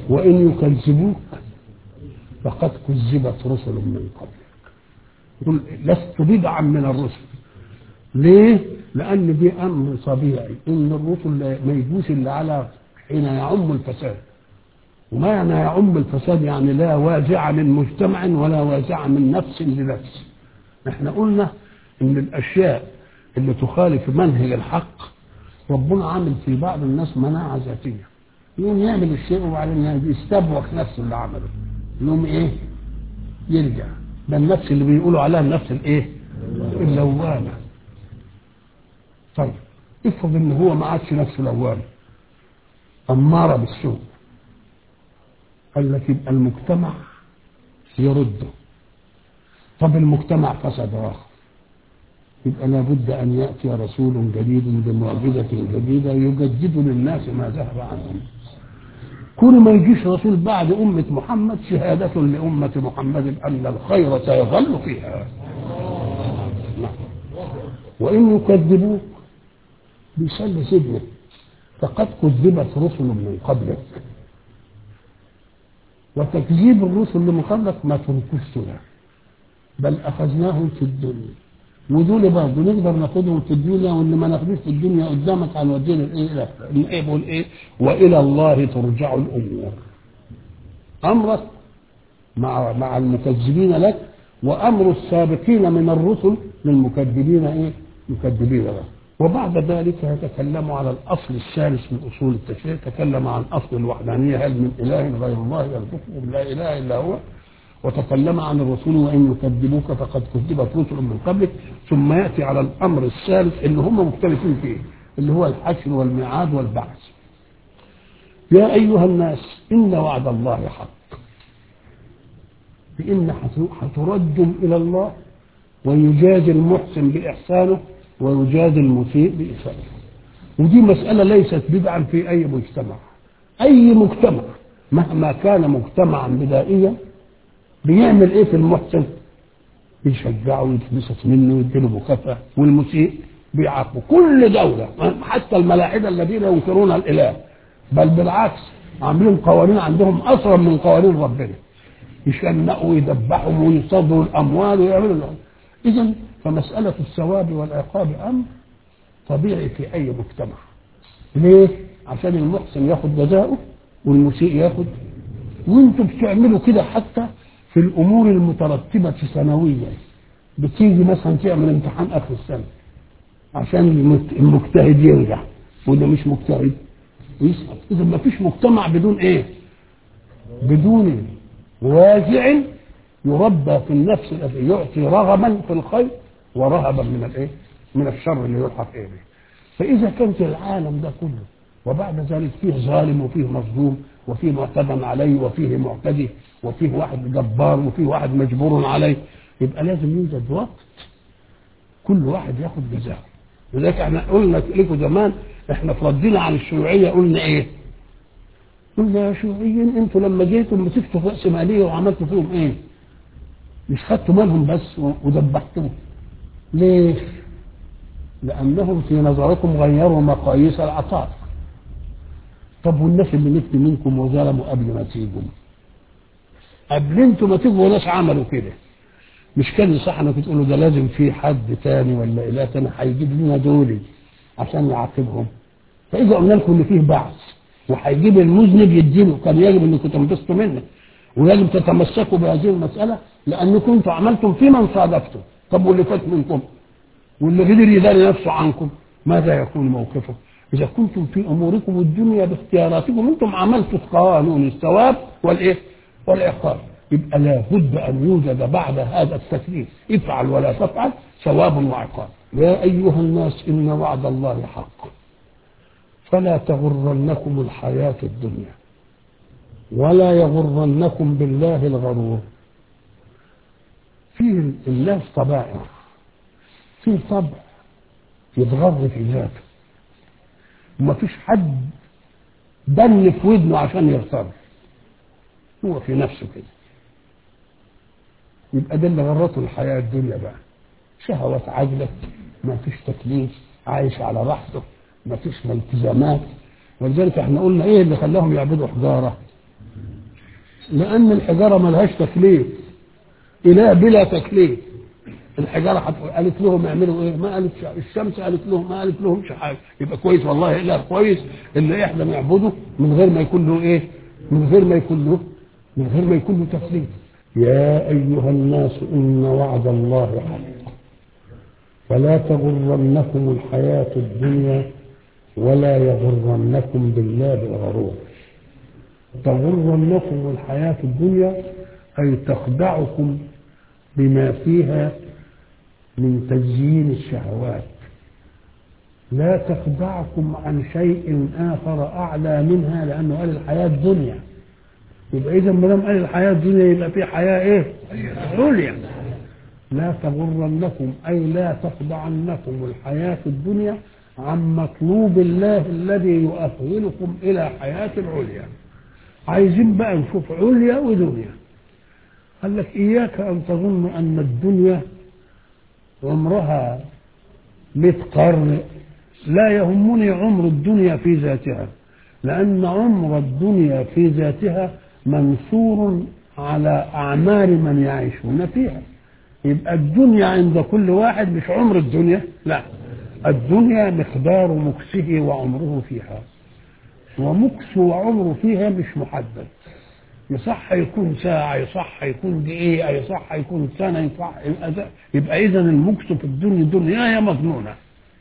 وإن يكذبوك فقد كذبت رسل من قبلك يقول لست بدعا من الرسل ليه؟ لأن دي أمر طبيعي إن الرسل ما يجوش إلا على حين يعم الفساد وما يعني يعم الفساد يعني لا وازع من مجتمع ولا وازع من نفس لنفس احنا قلنا ان الاشياء اللي تخالف منهج الحق ربنا عامل في بعض الناس مناعة ذاتية يقوم يعمل الشيء وبعدين يستبوخ نفسه اللي عمله يقوم ايه يرجع ده النفس اللي بيقولوا عليها النفس الايه اللوامة طيب افرض ان هو ما عادش نفسه لوامة أمارة بالسوء قال لك يبقى المجتمع يرده طب المجتمع فسد آخر يبقى لابد أن يأتي رسول جديد بمعجزة جديدة يجدد للناس ما ذهب عنهم كل ما يجيش رسول بعد أمة محمد شهادة لأمة محمد أن الخير سيظل فيها نعم. وإن يكذبوك بيصلي سجنه فقد كذبت رسل من قبلك وتكذيب الرسل اللي من قبلك ما تركوش سنة بل أخذناهم في الدنيا ودول برضه نقدر ناخدهم في الدنيا واللي ما ناخدوش في الدنيا قدامك على ودين الايه الايه بيقول ايه والى الله ترجع الامور امرك مع مع المكذبين لك وامر السابقين من الرسل للمكذبين ايه مكذبين لك وبعد ذلك يتكلم على الاصل الثالث من اصول التشريع تكلم عن اصل الوحدانيه هل من اله غير الله يرزقكم لا اله الا هو وتكلم عن الرسول وان يكذبوك فقد كذبت رسل من قبلك ثم ياتي على الامر الثالث اللي هم مختلفين فيه اللي هو الحشر والميعاد والبعث يا ايها الناس ان وعد الله حق بان هتردم الى الله ويجازي المحسن باحسانه ويجازي المسيء بإساءته ودي مسألة ليست بدعا في أي مجتمع أي مجتمع مهما كان مجتمعا بدائيا بيعمل ايه في المحسن بيشجعه ويتبسط منه ويديله مكافأة والمسيء بيعاقبه كل دولة حتى الملاحدة الذين ينكرون الإله بل بالعكس عاملين قوانين عندهم أصلا من قوانين ربنا يشنقوا ويذبحوا ويصدروا الأموال ويعملوا لهم إذا فمسألة الثواب والعقاب أمر طبيعي في أي مجتمع ليه؟ عشان المحسن ياخد جزاؤه والمسيء ياخد وانتوا بتعملوا كده حتى في الامور المترتبه سنويا بتيجي مثلا تعمل امتحان اخر السنه عشان المجتهد ينجح واللي مش مجتهد يسقط اذا ما فيش مجتمع بدون ايه بدون وازع يربى في النفس الذي يعطي رغبا في الخير ورهبا من الايه من الشر اللي يلحق اليه فاذا كانت العالم ده كله وبعد ذلك فيه ظالم وفيه مظلوم وفيه معتدى عليه وفيه معتدي وفيه واحد جبار وفيه واحد مجبور عليه يبقى لازم يوجد وقت كل واحد ياخد جزاءه لذلك احنا قلنا لكم زمان احنا فردينا عن الشيوعيه قلنا ايه؟ قلنا يا شيوعيين انتوا لما جيتوا مسكتوا راس ماليه وعملتوا فيهم ايه؟ مش خدتوا مالهم بس وذبحتوهم ليه؟ لانهم في نظركم غيروا مقاييس العطاء طب والناس اللي نفت منكم وظلموا قبل ما تيجوا قبل انتوا ما تيجوا ناس عملوا كده مش كان صح انك تقولوا ده لازم في حد تاني ولا اله تاني هيجيب لنا دولي عشان يعاقبهم فاذا قلنا لكم ان فيه بعث وهيجيب المذنب يديله كان يجب انكم تنبسطوا منه ويجب تتمسكوا بهذه المساله لانكم انتوا عملتم في من صادفتم طب واللي فات منكم واللي قدر يداري نفسه عنكم ماذا يكون موقفه؟ إذا كنتم في أموركم الدنيا باختياراتكم أنتم عملتوا قانون الثواب والإيه؟ والعقاب يبقى لابد أن يوجد بعد هذا التكليف افعل ولا تفعل ثواب وعقاب يا أيها الناس إن وعد الله حق فلا تغرنكم الحياة الدنيا ولا يغرنكم بالله الغرور فيه الناس طبائع في طبع يتغر في ذاته وما فيش حد دن في ودنه عشان يغتر هو في نفسه كده يبقى ده اللي غرته الحياة الدنيا بقى شهوات عجلة ما فيش تكليف عايش على راحته ما فيش التزامات ولذلك احنا قلنا ايه اللي خلاهم يعبدوا حجارة لأن الحجارة ملهاش تكليف إله بلا تكليف الحجارة هتقول- قالت لهم اعملوا ايه؟ ما قالت الشمس قالت لهم ما قالت لهمش حاجة يبقى كويس والله إله كويس اللي احنا نعبده من غير ما يكون له ايه؟ من غير ما يكون له من غير ما يكون له تكليف يا أيها الناس إن وعد الله حق فلا تغرنكم الحياة الدنيا ولا يغرنكم بالله الغرور تغرنكم الحياة الدنيا أي تخدعكم بما فيها من تزيين الشهوات لا تخدعكم عن شيء آخر أعلى منها لأنه قال الحياة الدنيا يبقى إذا ما دام قال الحياة الدنيا يبقى في حياة إيه؟ عليا لا تغرنكم أي لا تخدعنكم الحياة الدنيا عن مطلوب الله الذي يؤهلكم إلى حياة العليا عايزين بقى نشوف عليا ودنيا قال لك إياك أن تظن أن الدنيا عمرها مئة قرن لا يهمني عمر الدنيا في ذاتها لأن عمر الدنيا في ذاتها منصور على أعمار من يعيشون فيها يبقى الدنيا عند كل واحد مش عمر الدنيا لا الدنيا مقدار مكسه وعمره فيها ومكسه وعمره فيها مش محدد يصح يكون ساعة يصح يكون دقيقة يصح يكون سنة يصح يبقى, ده- يبقى إذا المكس في الدنيا دنيا هي مظنونة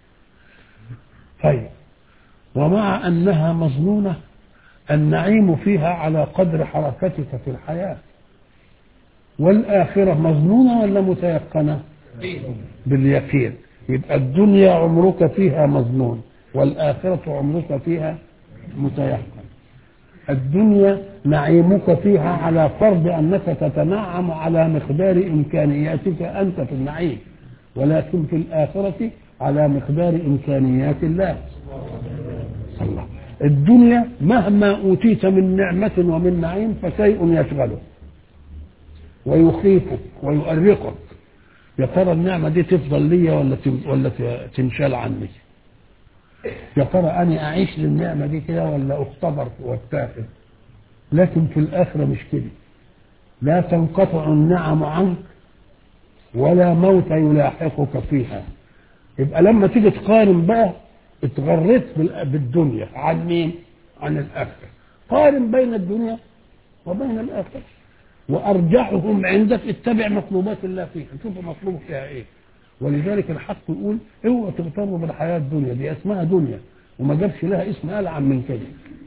طيب ومع أنها مظنونة النعيم فيها على قدر حركتك في الحياة والآخرة مظنونة ولا متيقنة باليقين يبقى الدنيا عمرك فيها مظنون والآخرة عمرك فيها متيقن الدنيا نعيمك فيها على فرض أنك تتنعم على مقدار إمكانياتك أنت في النعيم ولكن في الآخرة على مقدار إمكانيات الله الله الدنيا مهما أوتيت من نعمة ومن نعيم فشيء يشغلك ويخيفك ويؤرقك يا ترى النعمة دي تفضل لي ولا تم- ولا ت- تنشال عني يا ترى أنا أعيش للنعمة دي كده ولا أختبر واتاخد لكن في الآخرة مش كده لا تنقطع النعم عنك ولا موت يلاحقك فيها يبقى لما تيجي تقارن بقى اتغريت بال- بالدنيا عن مين؟ عن الآخرة قارن بين الدنيا وبين الآخرة وأرجحهم عندك اتبع مطلوبات الله فيها شوف مطلوب فيها إيه ولذلك الحق يقول اوعوا تغتروا بالحياة الدنيا دي اسمها دنيا وما جابش لها اسم ألعن من كده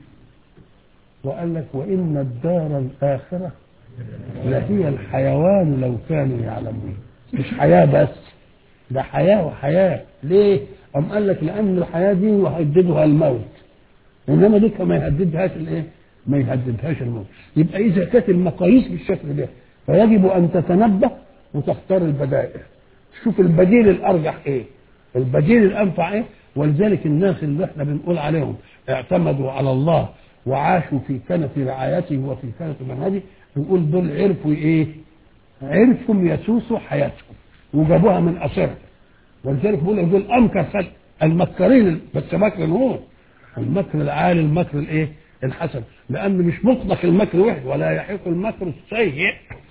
وقال لك وإن الدار الآخرة لهي الحيوان لو كانوا يعلمون مش حياة بس ده حياة وحياة ليه؟ أم قال لك لأن الحياة دي يهددها الموت إنما دي ما يهددهاش الإيه؟ ما يهددهاش الموت يبقى إذا كانت المقاييس بالشكل ده فيجب أن تتنبه وتختار البدائل شوف البديل الأرجح إيه البديل الأنفع إيه ولذلك الناس اللي احنا بنقول عليهم اعتمدوا على الله وعاشوا في كنف رعايته وفي كنف منهجه نقول دول عرفوا ايه؟ عرفوا يسوسوا حياتهم وجابوها من اثرها ولذلك بيقول لك دول امكر خلق المكرين بس مكر هو المكر العالي المكر الايه؟ الحسن لان مش مطلق المكر وحده ولا يحيق المكر السيء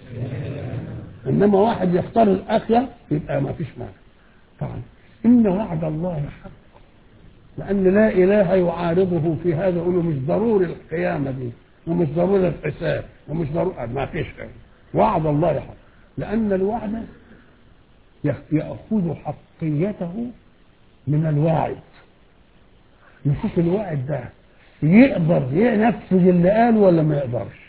انما واحد يختار الاخير يبقى ما فيش مانع طبعا ان وعد الله حق لان لا اله يعارضه في هذا يقول له مش ضروري القيامه دي ومش ضروري الحساب ومش ضروري ما فيش حاجة. وعد الله حق لان الوعد ياخذ حقيته من الواعد نشوف الواعد ده يقدر ينفذ اللي قاله ولا ما يقدرش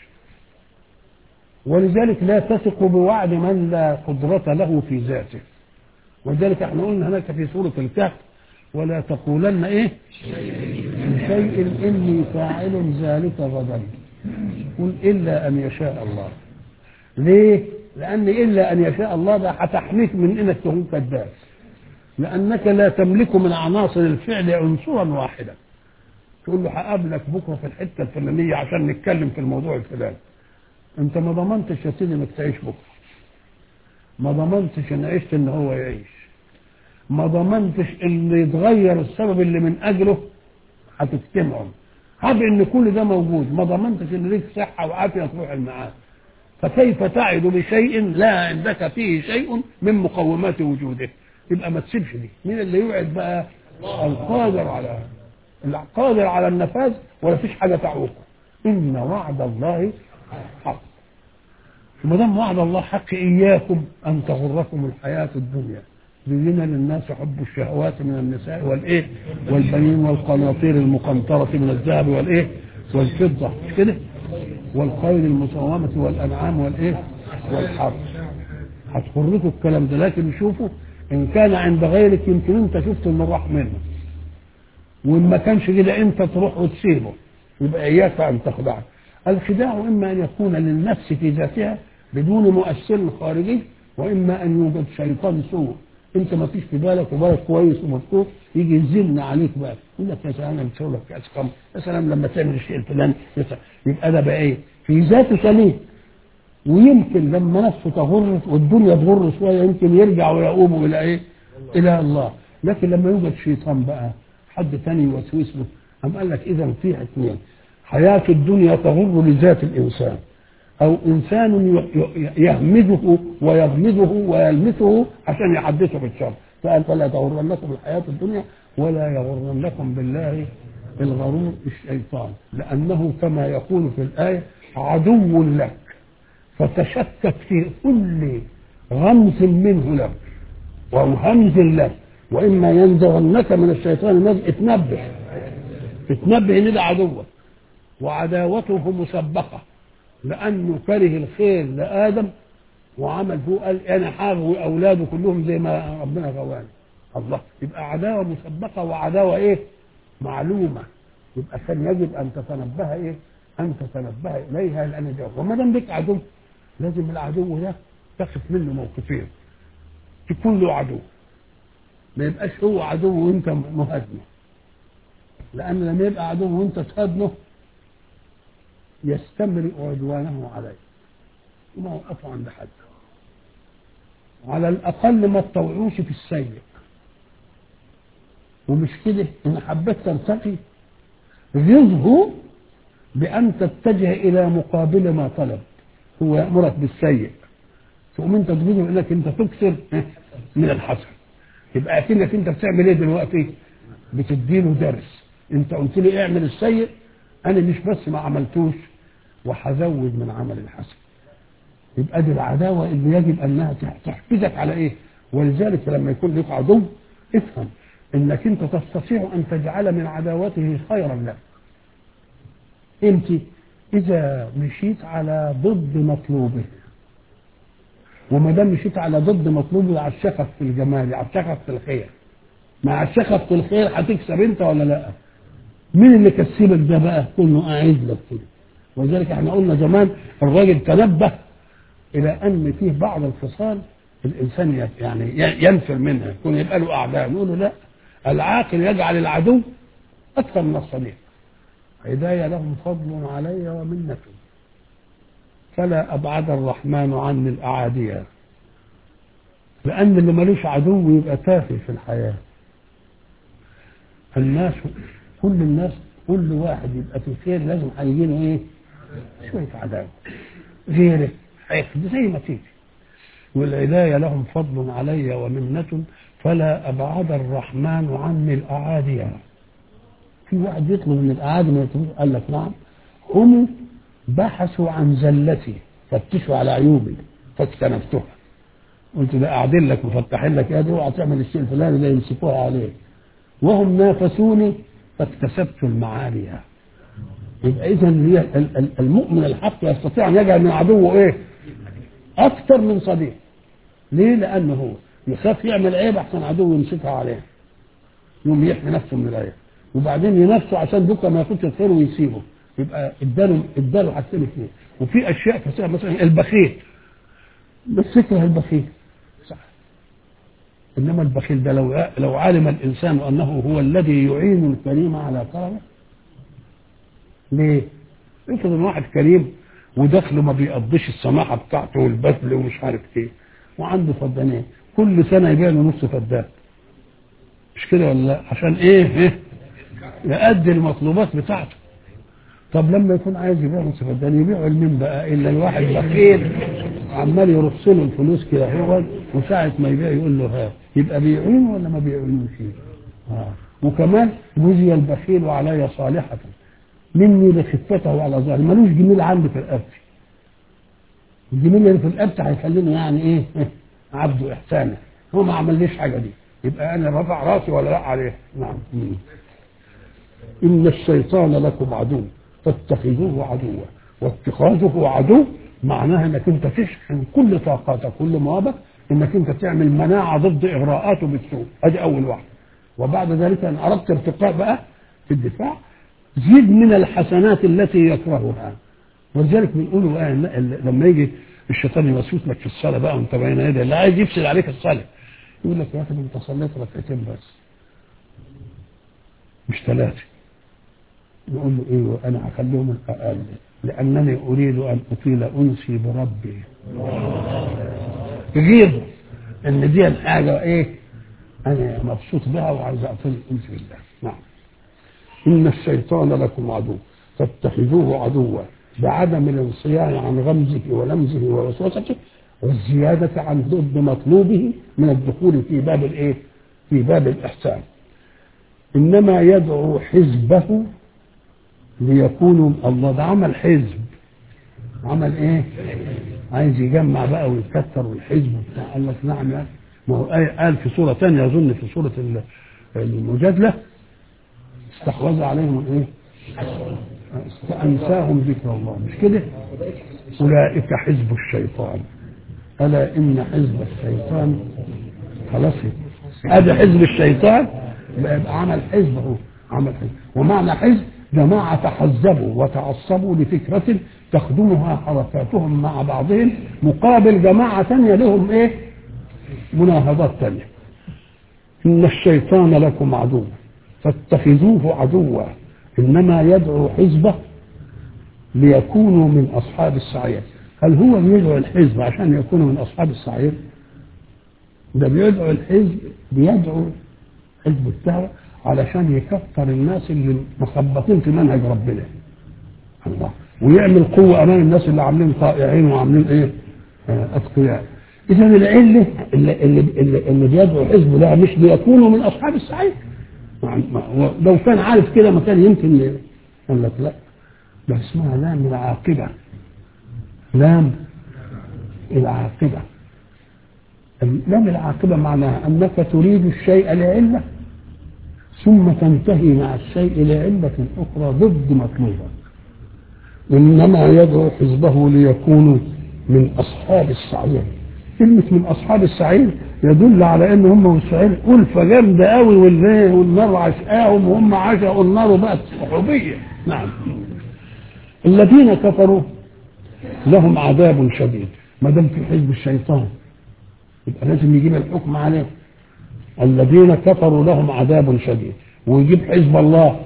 ولذلك لا تثق بوعد من لا قدرة له في ذاته ولذلك احنا قلنا هناك في سورة الكهف ولا تقولن ايه من شيء اني فاعل ذلك غدا قل الا ان يشاء الله ليه لان الا ان يشاء الله ده هتحميك من انك تكون كذاب لانك لا تملك من عناصر الفعل عنصرا واحدا تقول له هقابلك بكره في الحته الفلانيه عشان نتكلم في الموضوع الفلاني انت ما ضمنتش يا سيدي انك تعيش بكره ما ضمنتش ان عشت ان هو يعيش ما ضمنتش ان يتغير السبب اللي من اجله هتجتمعوا هب ان كل ده موجود ما ضمنتش ان ليك صحه وعافيه تروح المعاد فكيف تعد بشيء لا عندك فيه شيء من مقومات وجوده يبقى ما تسيبش دي مين اللي يوعد بقى القادر على القادر على النفاذ ولا فيش حاجه تعوقه ان وعد الله حق ما دام وعد الله حق اياكم ان تغركم الحياه الدنيا زين للناس حب الشهوات من النساء والايه والبنين والقناطير المقنطره من الذهب والايه والفضه مش كده والخيل المسومه والانعام والايه والحرث هتغركم الكلام ده لكن شوفوا ان كان عند غيرك يمكن انت شفت انه راح منه وان ما كانش كده انت تروح وتسيبه يبقى اياك ان تخدعه الخداع اما ان يكون للنفس في ذاتها بدون مؤثر خارجي واما ان يوجد شيطان سوء انت ما فيش في بالك وبالك كويس ومذكور يجي يزن عليك بقى يقول لك يا سلام لما تسوي لك كاس خمر يا سلام لما تعمل الشيء الفلاني يبقى ده بقى ايه في ذاته سليم ويمكن لما نفسه تغر والدنيا تغر شويه يمكن يرجع ويقوم الى ايه؟ الى الله لكن لما يوجد شيطان بقى حد تاني يوسوس له قام قال لك اذا في اثنين حياه الدنيا تغر لذات الانسان او انسان يهمده ويغمده ويلمسه عشان يحدثه بالشر فقال فلا تغرنكم الحياه الدنيا ولا يغرنكم بالله الغرور الشيطان لانه كما يقول في الايه عدو لك فتشكك في كل غمز منه لك وهمز لك واما ينزغنك من الشيطان نزغ اتنبه اتنبه ان ده عدوك وعداوته مسبقه لانه كره الخير لادم وعمل فيه قال انا حاغوي اولاده كلهم زي ما ربنا غواني الله يبقى عداوه مسبقه وعداوه ايه معلومه يبقى كان يجب ان تتنبه ايه ان تتنبه اليها لان ده وما دام بك عدو لازم العدو ده تاخد منه موقفين تكون له عدو ما يبقاش هو عدو وانت مهاجمه لان لما يبقى عدو وانت تهاجمه يستمرئ عدوانه عليك وما وقفوا عند حد على الاقل ما تطوعوش في السيء ومش كده ان حبيت ترتقي غضه بان تتجه الى مقابل ما طلب هو يامرك بالسيء تقوم انت تغضه انك انت تكثر من الحسن يبقى اكنك انت بتعمل ايه دلوقتي بتديله درس انت قلت لي اعمل السيء انا مش بس ما عملتوش وهزود من عمل الحسن يبقى دي العداوه اللي يجب انها تحفزك على ايه ولذلك لما يكون لك عدو افهم انك انت تستطيع ان تجعل من عداوته خيرا لك انت اذا مشيت على ضد مطلوبه وما دام مشيت على ضد مطلوبه على الشغف في الجمال على الشغف في الخير مع الشغف في الخير هتكسب انت ولا لا مين اللي كسبك ده بقى كله قاعد لك كده ولذلك احنا قلنا زمان الراجل تنبه الى ان فيه بعض الخصال الانسان يعني ينفر منها يكون يبقى له اعداء نقول له لا العاقل يجعل العدو اكثر من الصديق هدايا لهم فضل علي ومنة فلا ابعد الرحمن عني الاعادية لان اللي ملوش عدو يبقى تافه في الحياه الناس كل الناس كل واحد يبقى في خير لازم هيجي له ايه؟ شويه عداوه غيره حقد زي ما تيجي والهداية لهم فضل علي ومنة فلا أبعد الرحمن عني الأعادي في واحد يطلب من الأعادي ما يطلب قال لك نعم هم بحثوا عن زلتي فتشوا على عيوبي فاجتنبتها قلت ده قاعدين لك مفتحين لك يا اوعى تعمل الشيء الفلاني ده يمسكوها عليك وهم نافسوني فاكتسبت المعالي يبقى اذا هي المؤمن الحق يستطيع ان يجعل من عدوه ايه؟ اكثر من صديق ليه؟ لانه هو يخاف يعمل عيب احسن عدو يمسكها عليه يوم يحمي نفسه من العيب وبعدين ينافسه عشان بكره ما ياخدش الخير ويسيبه يبقى اداله اداله حاجتين اثنين وفي اشياء كثيره مثلا البخيل بس فكره البخيل صح انما البخيل ده لو لو علم الانسان انه هو الذي يعين الكريم على كرمه ليه؟ افرض ان واحد كريم ودخله ما بيقضيش السماحه بتاعته والبذل ومش عارف ايه وعنده فدانين كل سنه يبيع له نص فدان مش كده ولا لا؟ عشان ايه؟ ايه؟ يأدي المطلوبات بتاعته طب لما يكون عايز يبيعهم صفدان يبيعوا لمين بقى الا الواحد بخيل عمال يرص له الفلوس كده هو وساعة ما يبيع يقول له ها يبقى بيعين ولا ما بيعينوش اه وكمان جزي البخيل وعلي صالحة مني لخفته على ظهري ملوش جميل عندي في رقبتي الجميل اللي في رقبتي هيخليني يعني ايه عبده احسانه هو ما عمليش حاجه دي يبقى انا رفع راسي ولا لا عليه نعم ان الشيطان لكم عدو فاتخذوه عدوا واتخاذه عدو معناها انك انت تشحن كل طاقاتك كل موابك انك انت تعمل مناعه ضد اغراءاته بالسوء ادي اول واحد وبعد ذلك ان اردت ارتقاء بقى في الدفاع زيد من الحسنات التي يكرهها ولذلك بنقول آه لما يجي الشيطان يوسوس لك في الصلاه بقى وانت بين يدي اللي عايز يفسد عليك الصلاه يقول لك يا اخي انت صليت ركعتين بس مش ثلاثه نقول له ايه انا هخليهم اقل لانني اريد ان اطيل انسي بربي غير ان دي الحاجه ايه انا مبسوط بها وعايز اطيل انسي بالله نعم ان الشيطان لكم عدو فاتخذوه عدوا بعدم الانصياع عن غمزه ولمزه ووسوسته والزيادة عن ضد مطلوبه من الدخول في باب الايه؟ في باب الإحسان. إنما يدعو حزبه ليكونوا الله ده عمل حزب عمل ايه؟ عايز يجمع بقى ويكتر والحزب بتاع قال لك نعم يا ما هو قال في سورة ثانية أظن في سورة المجادلة استحوذ عليهم الايه؟ أنساهم ذكر الله مش كده؟ أولئك حزب الشيطان ألا إن حزب الشيطان خلاص هذا حزب الشيطان يبقى عمل حزب هو عمل حزب ومعنى حزب جماعة تحزبوا وتعصبوا لفكرة تخدمها حركاتهم مع بعضهم مقابل جماعة ثانية لهم إيه؟ مناهضات ثانية إن الشيطان لكم عدو فاتخذوه عدوا إنما يدعو حزبه ليكونوا من أصحاب السعير هل هو بيدعو الحزب عشان يكونوا من أصحاب السعير ده بيدعو الحزب بيدعو حزب الدعوة علشان يكفر الناس اللي مخبطين في منهج ربنا الله ويعمل قوة أمام الناس اللي عاملين طائعين وعاملين إيه أتقياء إذا العلة اللي, اللي, اللي, اللي بيدعو حزب ده مش ليكونوا من أصحاب السعير لو كان عارف كده ما كان يمكن قال لك لا ده اسمها لام العاقبة لام العاقبة لام العاقبة معناها أنك تريد الشيء لعلة ثم تنتهي مع الشيء لعلة أخرى ضد مطلوبة إنما يدعو حزبه ليكونوا من أصحاب السعير كلمة من أصحاب السعير يدل على ان هم والسعير ألفة جامدة قوي والنار عشقاهم وهم عشقوا النار وبقت صحوبية نعم الذين كفروا لهم عذاب شديد ما دام في حزب الشيطان يبقى لازم يجيب الحكم عليه الذين كفروا لهم عذاب شديد ويجيب حزب الله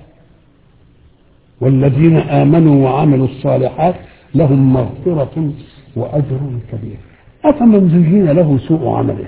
والذين آمنوا وعملوا الصالحات لهم مغفرة وأجر كبير أفمن زين له سوء عمله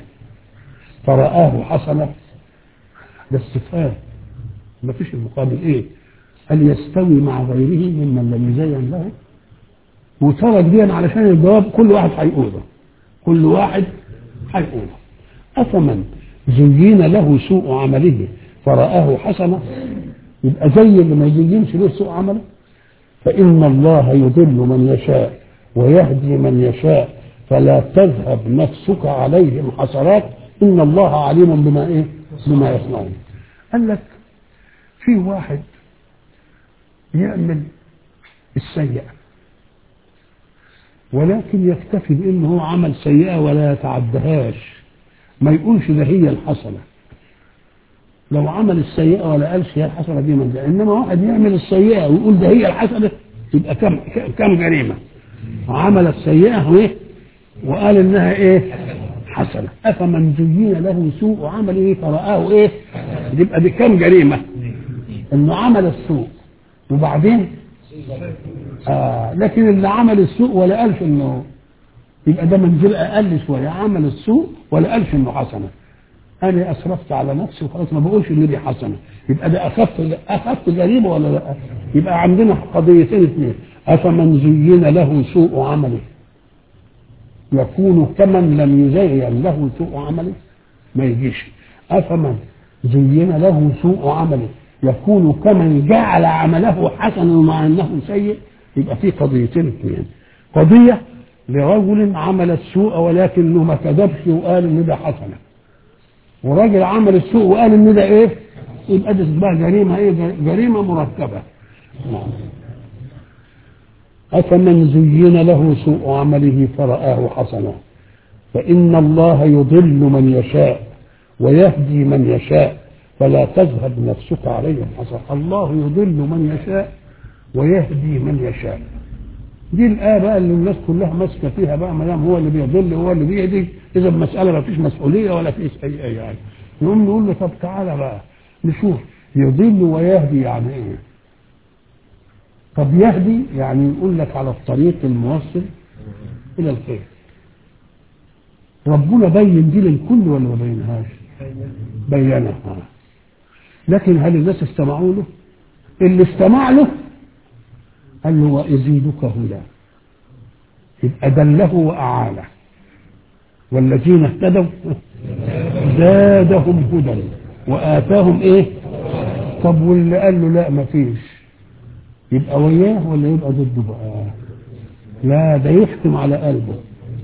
فرآه حسنا ده استفهام ما فيش المقابل ايه هل يستوي مع غيره ممن لم يزين له وترك دي علشان الجواب كل واحد هيقوله كل واحد هيقوله أفمن زين له سوء عمله فرآه حسنا يبقى زي اللي ما يزينش له سوء عمله فإن الله يضل من يشاء ويهدي من يشاء فلا تذهب نفسك عليهم حسرات ان الله عليم بما ايه بما يصنعون قال لك في واحد يعمل السيئة ولكن يكتفي بانه هو عمل سيئة ولا يتعدهاش ما يقولش ده هي الحسنة لو عمل السيئة ولا قالش هي الحسنة دي من ده إنما واحد يعمل السيئة ويقول ده هي الحسنة يبقى كم كم جريمة عمل السيئة وإيه وقال إنها إيه حسنة أفمن زين له سوء عمله فرآه إيه يبقى دي كم جريمة إنه عمل السوء وبعدين آه لكن اللي عمل السوء ولا قالش إنه يبقى ده منزل أقل شوية عمل السوء ولا قالش إنه حسنة انا اسرفت على نفسي وخلاص ما بقولش ان دي حسنه يبقى ده اخف اخف جريمه ولا لا يبقى عندنا قضيتين اثنين افمن زين له سوء عمله يكون كمن لم يزين له سوء عمله ما يجيش افمن زين له سوء عمله يكون كمن جعل عمله حسنا مع انه سيء يبقى في قضيتين اثنين قضيه لرجل عمل السوء ولكنه ما كذبش وقال ان ده حسنه وراجل عمل السوء وقال ان ده ايه يبقى ده اسمها جريمه ايه جريمه مركبه افمن زين له سوء عمله فرآه حسنا فإن الله يضل من يشاء ويهدي من يشاء فلا تذهب نفسك عليهم حسنا الله يضل من يشاء ويهدي من يشاء دي الآية بقى اللي الناس كلها ماسكة فيها بقى ما دام هو اللي بيضل هو اللي بيهدي إذا المسألة ما فيش مسؤولية ولا فيش أي أي يعني نقوم نقول له طب تعالى بقى نشوف يضل ويهدي يعني إيه؟ طب يهدي يعني يقول لك على الطريق الموصل إلى الخير ربنا بين دي للكل ولا ما بينهاش؟ بينها لكن هل الناس استمعوا له؟ اللي استمع له قال له ويزيدك هدى يبقى دله وأعانه والذين اهتدوا زادهم هدى وآتاهم ايه طب واللي قال له لا ما فيش يبقى وياه ولا يبقى ضده بقى لا ده يختم على قلبه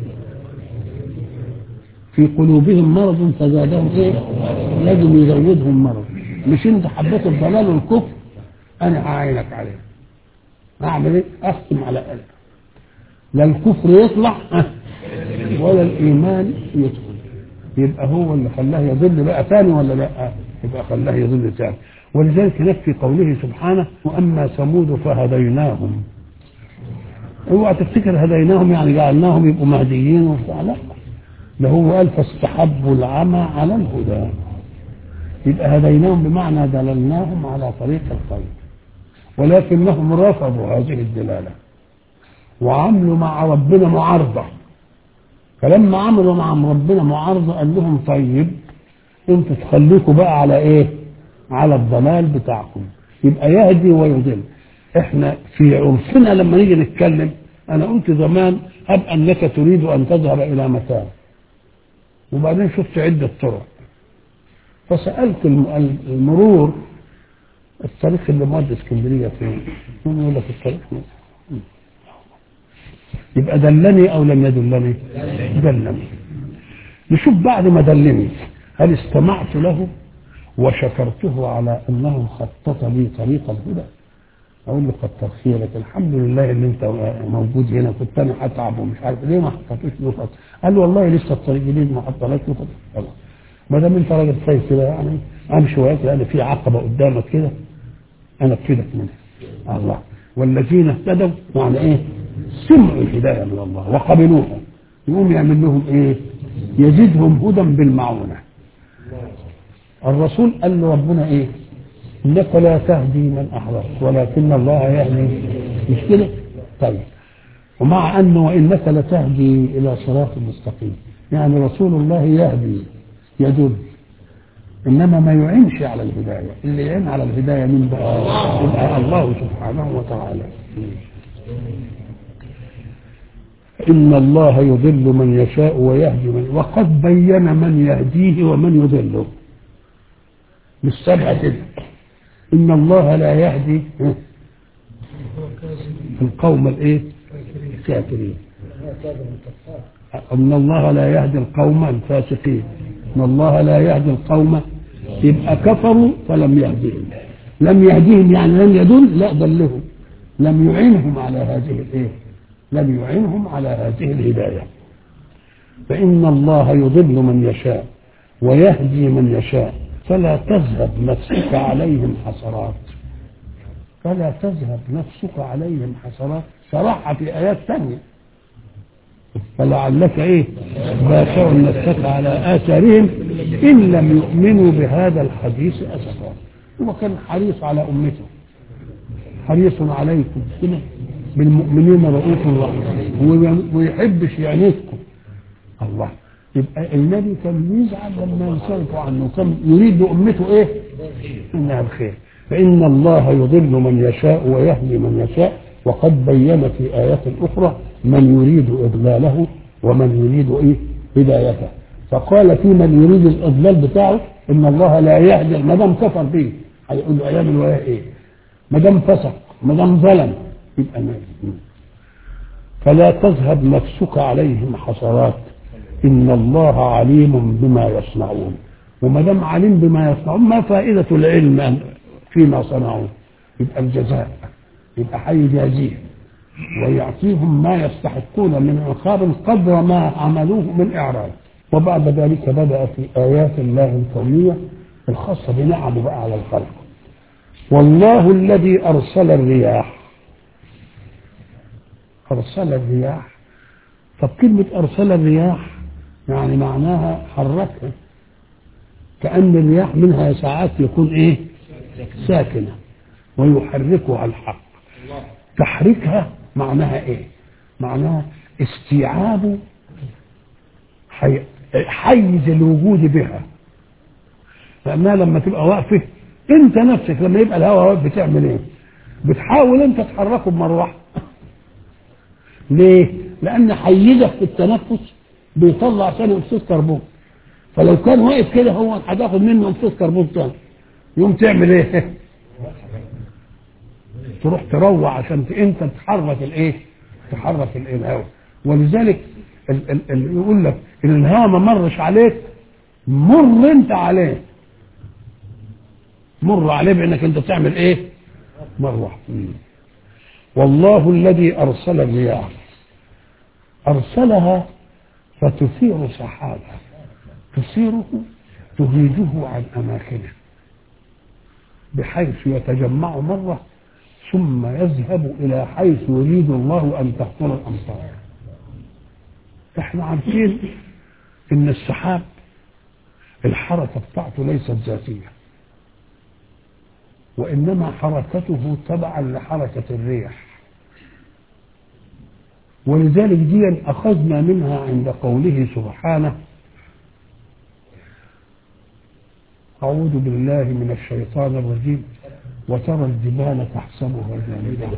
في قلوبهم مرض فزادهم ايه لازم يزودهم مرض مش انت حبيت الضلال والكفر انا هعينك عليه اعمل ايه اختم على قلبك لا الكفر يطلع ولا الايمان يدخل يبقى هو اللي خلاه يضل بقى ثاني ولا لا يبقى خلاه يضل ثاني ولذلك هناك في قوله سبحانه واما ثمود فهديناهم اوعى تفتكر هديناهم يعني جعلناهم يبقوا مهديين وبتاع لا ده هو قال فاستحبوا العمى على الهدى يبقى هديناهم بمعنى دللناهم على طريق الخير ولكنهم رفضوا هذه الدلاله وعملوا مع ربنا معارضه فلما عملوا مع ربنا معارضه قال لهم طيب انتوا تخليكم بقى على ايه؟ على الضلال بتاعكم يبقى يهدي ويضل احنا في عرفنا لما نيجي نتكلم انا قلت زمان هب انك تريد ان تذهب الى مكان وبعدين شفت عده طرق فسالت المرور الطريق اللي مودي اسكندريه فين؟ يقول لك الطريق يبقى دلني او لم يدلني؟ دلني نشوف بعد ما دلني هل استمعت له وشكرته على انه خطط لي طريق الهدى اقول له كتر خيرك الحمد لله ان انت موجود هنا كنت انا هتعب ومش عارف ليه ما حطيتوش له خط قال له والله لسه الطريق جديد ما حطيتش له خط ما دام انت راجل كويس كده يعني امشي وقت لان في عقبه قدامك كده انا افيدك منها الله والذين اهتدوا يعني ايه سمعوا الهدايه من الله وقبلوها يقوم يعمل لهم ايه يزيدهم هدى بالمعونه الرسول قال له ربنا ايه انك لا تهدي من احببت ولكن الله يهدي مش كده طيب ومع انه وانك لتهدي الى صراط مستقيم يعني رسول الله يهدي يدل انما ما يعينش على الهدايه اللي يعين على الهدايه من بقى يبقى الله سبحانه وتعالى ان الله يضل من يشاء ويهدي من وقد بين من يهديه ومن يضله مش سبعه كده ان الله لا يهدي القوم الايه الكافرين ان الله لا يهدي القوم الفاسقين ان الله لا يهدي القوم يبقى كفروا فلم يهديهم لم يهديهم يعني لم يدل لا دلهم لم يعينهم على هذه الايه لم يعينهم على هذه الهدايه فان الله يضل من يشاء ويهدي من يشاء فلا تذهب نفسك عليهم حسرات فلا تذهب نفسك عليهم حسرات صراحة في آيات ثانية فلعلك ايه باخع نفسك على آثارهم إن لم يؤمنوا بهذا الحديث أسفا هو كان حريص على أمته حريص عليكم كده بالمؤمنين رؤوف رحيم وما يحبش يعنيكم الله يبقى النبي كان يزعل لما ينصرفوا عنه كان يريد لأمته ايه؟ انها الخير فإن الله يضل من يشاء ويهدي من يشاء وقد بين في آيات أخرى من يريد إضلاله ومن يريد إيه؟ هدايته فقال في من يريد الإضلال بتاعه إن الله لا يهدي ما دام كفر به هيقول له أيام الولاية إيه؟ ما دام فسق ما دام ظلم يبقى نادي فلا تذهب نفسك عليهم حسرات إن الله عليم بما يصنعون وما دام عليم بما يصنعون ما فائدة العلم فيما صنعوا يبقى الجزاء يبقى هيجازيهم ويعطيهم ما يستحقون من عقاب قدر ما عملوه من إعراض وبعد ذلك بدأ في آيات الله الكونية الخاصة بنعمه بقى على الخلق والله الذي أرسل الرياح أرسل الرياح طب كلمة أرسل الرياح يعني معناها حركها كأن الرياح منها ساعات يكون إيه ساكنة ويحركها الحق تحريكها معناها إيه معناها استيعاب حي... حيز الوجود بها لأنها لما تبقى واقفة أنت نفسك لما يبقى الهواء واقف بتعمل إيه بتحاول أنت تحركه بمروحة ليه؟ لأن حيزك في التنفس بيطلع ثاني أكسيد كربون فلو كان واقف كده هو هتاخد منه أكسيد كربون تاني يوم تعمل إيه؟ تروح تروع عشان أنت تحرك الإيه؟ تحرك الإيه؟ الهواء ولذلك ال ال ال يقول لك إن الهواء ما مرش عليك مر أنت عليه مر عليه بأنك أنت تعمل إيه؟ مروح والله الذي أرسل الرياح أرسلها فتثير سحابا تثيره تهيجه عن أماكنه بحيث يتجمع مرة ثم يذهب إلى حيث يريد الله أن تهطل الأمطار احنا عارفين ان السحاب الحركة بتاعته ليست ذاتية وإنما حركته تبعا لحركة الريح ولذلك دي أخذنا منها عند قوله سبحانه أعوذ بالله من الشيطان الرجيم وترى الجبال تحسبها جامدة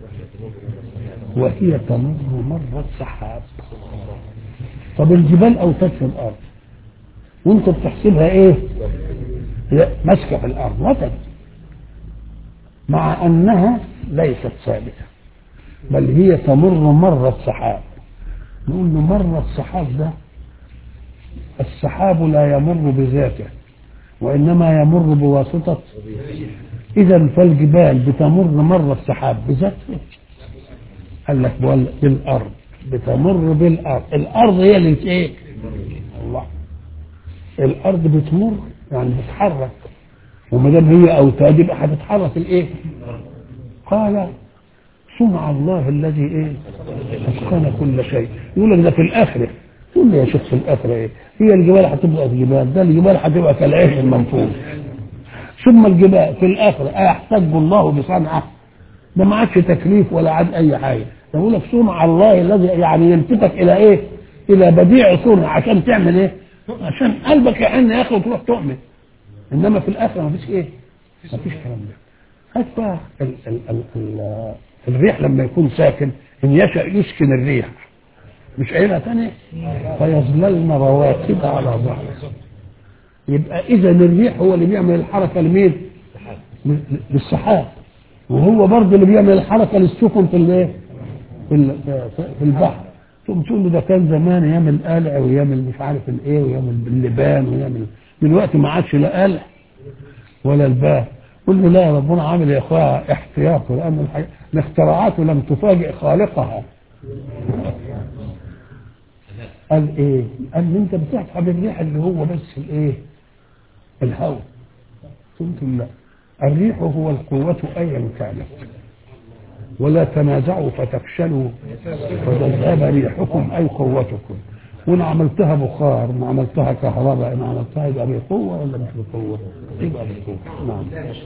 وهي تمر مر السحاب طب الجبال أوتاد في الأرض وانت بتحسبها ايه ماسكة في الأرض وتد مع أنها ليست ثابتة بل هي تمر مر السحاب نقول له مر السحاب ده السحاب لا يمر بذاته وإنما يمر بواسطة إذا فالجبال بتمر مر السحاب بذاته قال لك بالأرض بتمر بالأرض الأرض هي اللي إيه الله الأرض بتمر يعني بتتحرك وما دام هي أوتاد يبقى هتتحرك الإيه قال صنع الله الذي ايه اتقن كل شيء يقول لك ده في الاخره تقول لي يا شيخ في الاخره ايه هي الجبال هتبقى جبال ده الجبال هتبقى كالعيش المنفوخ ثم الجبال في الاخره ايحتج الله بصنعه ده ما عادش تكليف ولا عاد اي حاجه ده يقول لك صنع الله الذي يعني يلفتك الى ايه الى بديع صنع عشان تعمل ايه عشان قلبك يحن يا اخي وتروح تؤمن انما في الاخره ما فيش ايه ما فيش كلام ده هات بقى ال ال ال ال الريح لما يكون ساكن ان يشاء يسكن الريح مش قايلها تاني فيظللن رواكد على ظهره يبقى اذا الريح هو اللي بيعمل الحركه لمين؟ للسحاب وهو برضه اللي بيعمل الحركه للسفن في الايه؟ في في البحر تقوم تقول له ده كان زمان ايام القلع وايام مش عارف الايه وايام اللبان وايام دلوقتي ما عادش لا قلع ولا الباب قل له لا ربنا عامل يا اخويا احتياط لان الاختراعات لم تفاجئ خالقها قال ايه قال انت بتسحب الريح اللي هو بس الايه الهواء قلت لا الريح هو القوة ايا كانت ولا تنازعوا فتفشلوا فتذهب ريحكم اي قوتكم وان عملتها بخار وان عملتها كهرباء ان عملتها يبقى بقوه ولا مش بقوه؟ يبقى بقوه نعم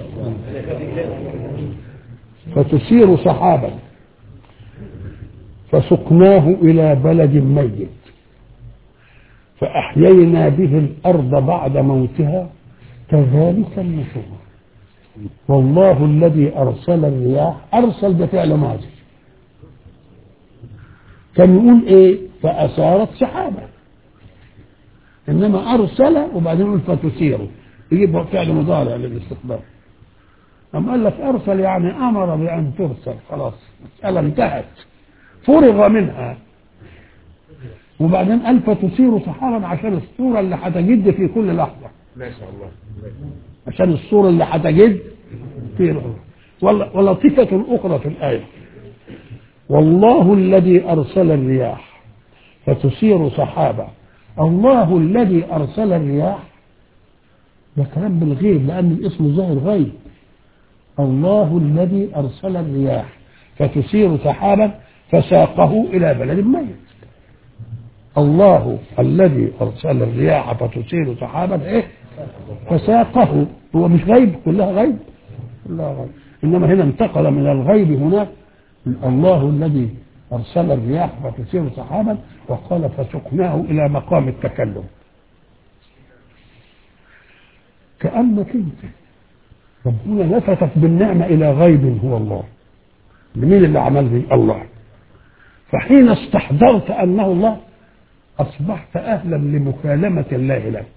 فتسير سحابا فسقناه الى بلد ميت فأحيينا به الأرض بعد موتها كذلك النشور والله الذي أرسل الرياح أرسل بفعل ماضي كان يقول إيه فأثارت سحابة إنما أرسل وبعدين يقول فتثير يجيب فعل مضارع للاستقبال أم قال لك أرسل يعني أمر بأن ترسل خلاص المسألة انتهت فرغ منها وبعدين قال فتثير سحابا عشان الصورة اللي هتجد في كل لحظة ما شاء الله عشان الصورة اللي هتجد في لحظة ول- ولطيفة أخرى في الآية والله الذي أرسل الرياح فتثير سحابا الله الذي أرسل الرياح ده كلام بالغيب لأن الاسم ظاهر غيب الله الذي أرسل الرياح فتثير سحابا فساقه إلى بلد ميت الله الذي أرسل الرياح فتثير سحابا إيه فساقه هو مش غيب كلها غيب كلها غيب إنما هنا انتقل من الغيب هناك الله الذي أرسل الرياح فتثير سحابا وقال فسقناه إلى مقام التكلم كأنك أنت ربنا لفتت بالنعمة إلى غيب هو الله مين اللي عمل دي الله فحين استحضرت أنه الله أصبحت أهلا لمكالمة الله لك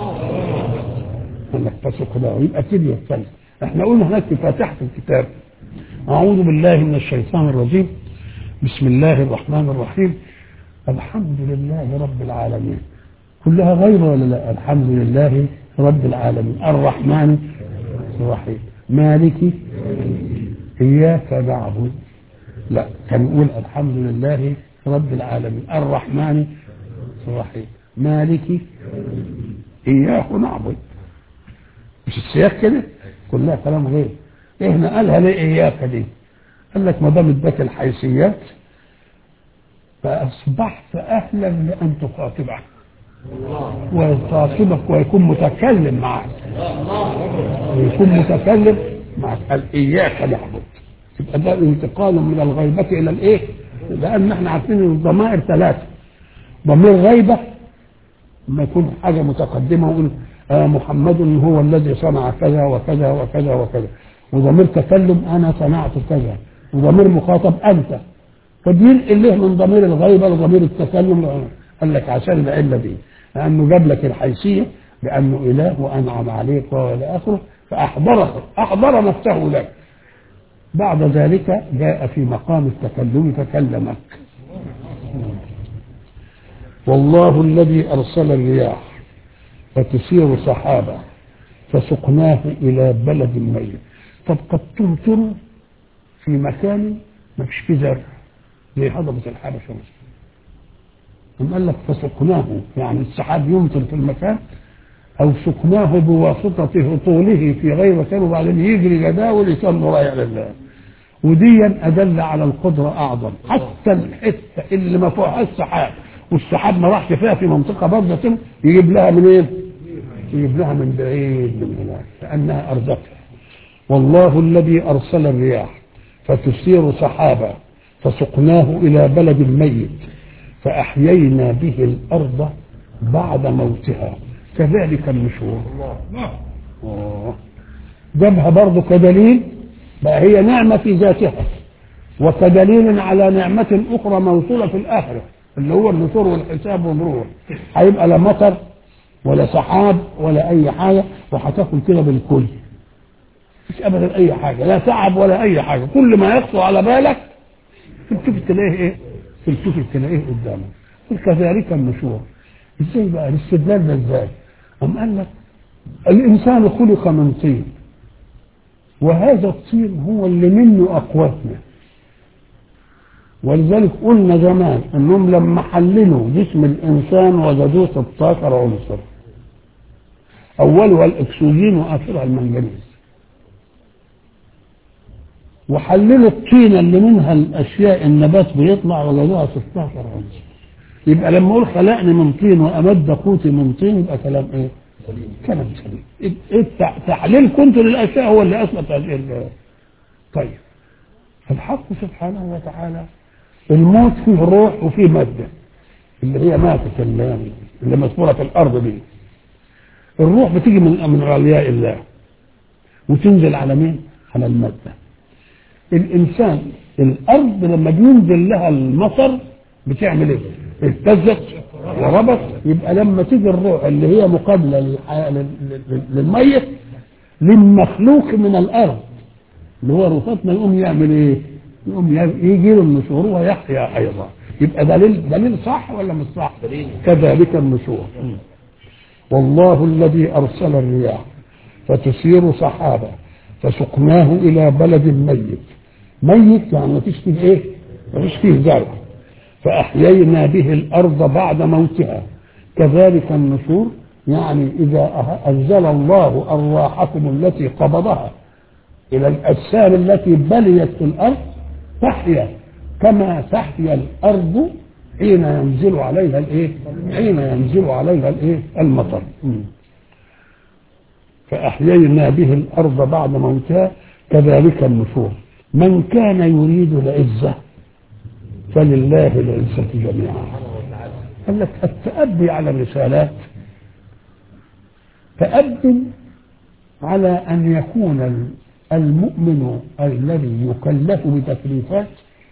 انك تسقناه يبقى كده يختلف احنا قلنا هناك في فاتحة الكتاب أعوذ بالله من الشيطان الرجيم بسم الله الرحمن الرحيم الحمد لله رب العالمين كلها غير ولا لا الحمد لله رب العالمين الرحمن الرحيم مالك إياك نعبد لا كان يقول الحمد لله رب العالمين الرحمن الرحيم مالك إياه نعبد مش السياق كده كلها كلام غير إيه هنا قالها ليه إياك دي قال لك ما دام اداك الحيثيات فأصبحت أهلا لأن تخاطبه ويخاطبك ويكون متكلم معك ويكون متكلم معك قال إياك نعبد يبقى ده انتقال من الغيبة إلى الإيه؟ لأن احنا عارفين إن الضمائر ثلاثة ضمير غيبة لما يكون حاجة متقدمة ويقول آه محمد هو الذي صنع كذا وكذا وكذا وكذا وضمير تكلم أنا صنعت كذا وضمير مخاطب أنت فبينقل له من ضمير الغيبة لضمير التكلم قال لك عشان العلة دي لأنه جاب لك الحيثية بأنه إله وأنعم عليك وإلى آخره فأحضره أحضر نفسه لك بعد ذلك جاء في مقام التكلم فكلمك والله الذي أرسل الرياح فتثير سحابا فسقناه إلى بلد ميت طب قد تمطر في مكان ما فيش فيه زرع زي هضبة الحبشة مثلا أم قال لك فسقناه يعني السحاب يمطر في المكان أو سقناه بواسطة هطوله في غير مكان وبعدين يجري جداول يسمى رايح لله وديا أدل على القدرة أعظم حتى الحتة اللي ما فيهاش سحاب والسحاب ما راحش فيها في منطقة باردة يجيب لها من إيه؟ يجيب لها من بعيد من هناك لأنها أرزقها والله الذي أرسل الرياح فتثير سحابا فسقناه إلى بلد ميت فأحيينا به الأرض بعد موتها كذلك النشور آه. جابها برضه كدليل بقى هي نعمة في ذاتها وكدليل على نعمة أخرى موصولة في الآخرة اللي هو النشور والحساب والروح هيبقى لا مطر ولا سحاب ولا أي حاجة وهتاكل كده بالكل مش أبدا أي حاجة لا تعب ولا أي حاجة كل ما يخطر على بالك تلتفت تلاقيه إيه؟ تلتفت تلاقيه قدامك كذلك النشور ازاي بقى الاستدلال ده ازاي؟ أم قال لك الإنسان خلق من طين وهذا الطين هو اللي منه أقواتنا ولذلك قلنا زمان انهم لما حللوا جسم الانسان وجدوه 16 عنصر اولها الاكسجين واخرها المنجنيز وحللوا الطينه اللي منها الاشياء النبات بيطلع وجدوها 16 عنصر يبقى لما اقول خلقني من طين وامد قوتي من طين يبقى كلام ايه؟ كلام سليم التع- تحليلكم انتوا للاشياء هو اللي اثبت هذه ال- طيب الحق سبحانه وتعالى الموت فيه روح وفيه مادة اللي هي ماتت ال- اللي مذكوره في الارض دي الروح بتيجي من من علياء الله وتنزل على مين؟ على الماده الانسان الارض لما بينزل لها المطر بتعمل ايه؟ اهتزت وربت يبقى لما تيجي الروح اللي هي مقابله للحياه لل- للميت للمخلوق من الارض اللي هو رفاتنا يقوم يعمل ايه؟ يقوم ي- يجي له النشور ويحيا ايضا يبقى دليل دليل صح ولا مش صح؟ كذلك النشور والله الذي ارسل الرياح فتثير سحابا فسقناه الى بلد ميت ميت يعني ما فيش فيه ايه؟ ما فيش فيه زرع فأحيينا به الأرض بعد موتها كذلك النشور يعني إذا أه- أنزل الله أرواحكم التي قبضها إلى الأجسام التي بليت في الأرض تحيا كما تحيا الأرض حين ينزل عليها الإيه؟ حين ينزل عليها الإيه؟ المطر. مم. فأحيينا به الأرض بعد موتها كذلك النشور. من كان يريد العزة فلله العزة جميعا قال لك التأبي على الرسالات تأب على أن يكون المؤمن الذي يكلف بتكليفات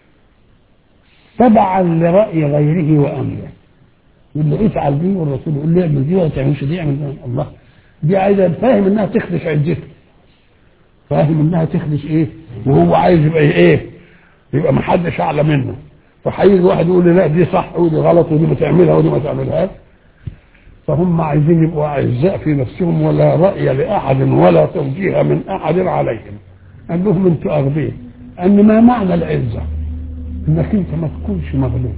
تبعا لرأي غيره وأمره يقول له افعل دي والرسول يقول له اعمل دي ولا تعملش دي اعمل دي الله دي عايزه فاهم انها تخدش عزته فاهم انها تخدش ايه وهو عايز يبقى ايه يبقى ما حدش اعلى منه فهيجي واحد يقول لي لا دي صح ودي غلط ودي ما تعملها ودي ما تعملهاش فهم عايزين يبقوا اعزاء في نفسهم ولا راي لاحد ولا توجيه من احد عليهم قال لهم انتوا اغبياء ان ما معنى العزه انك انت ما تكونش مغلوب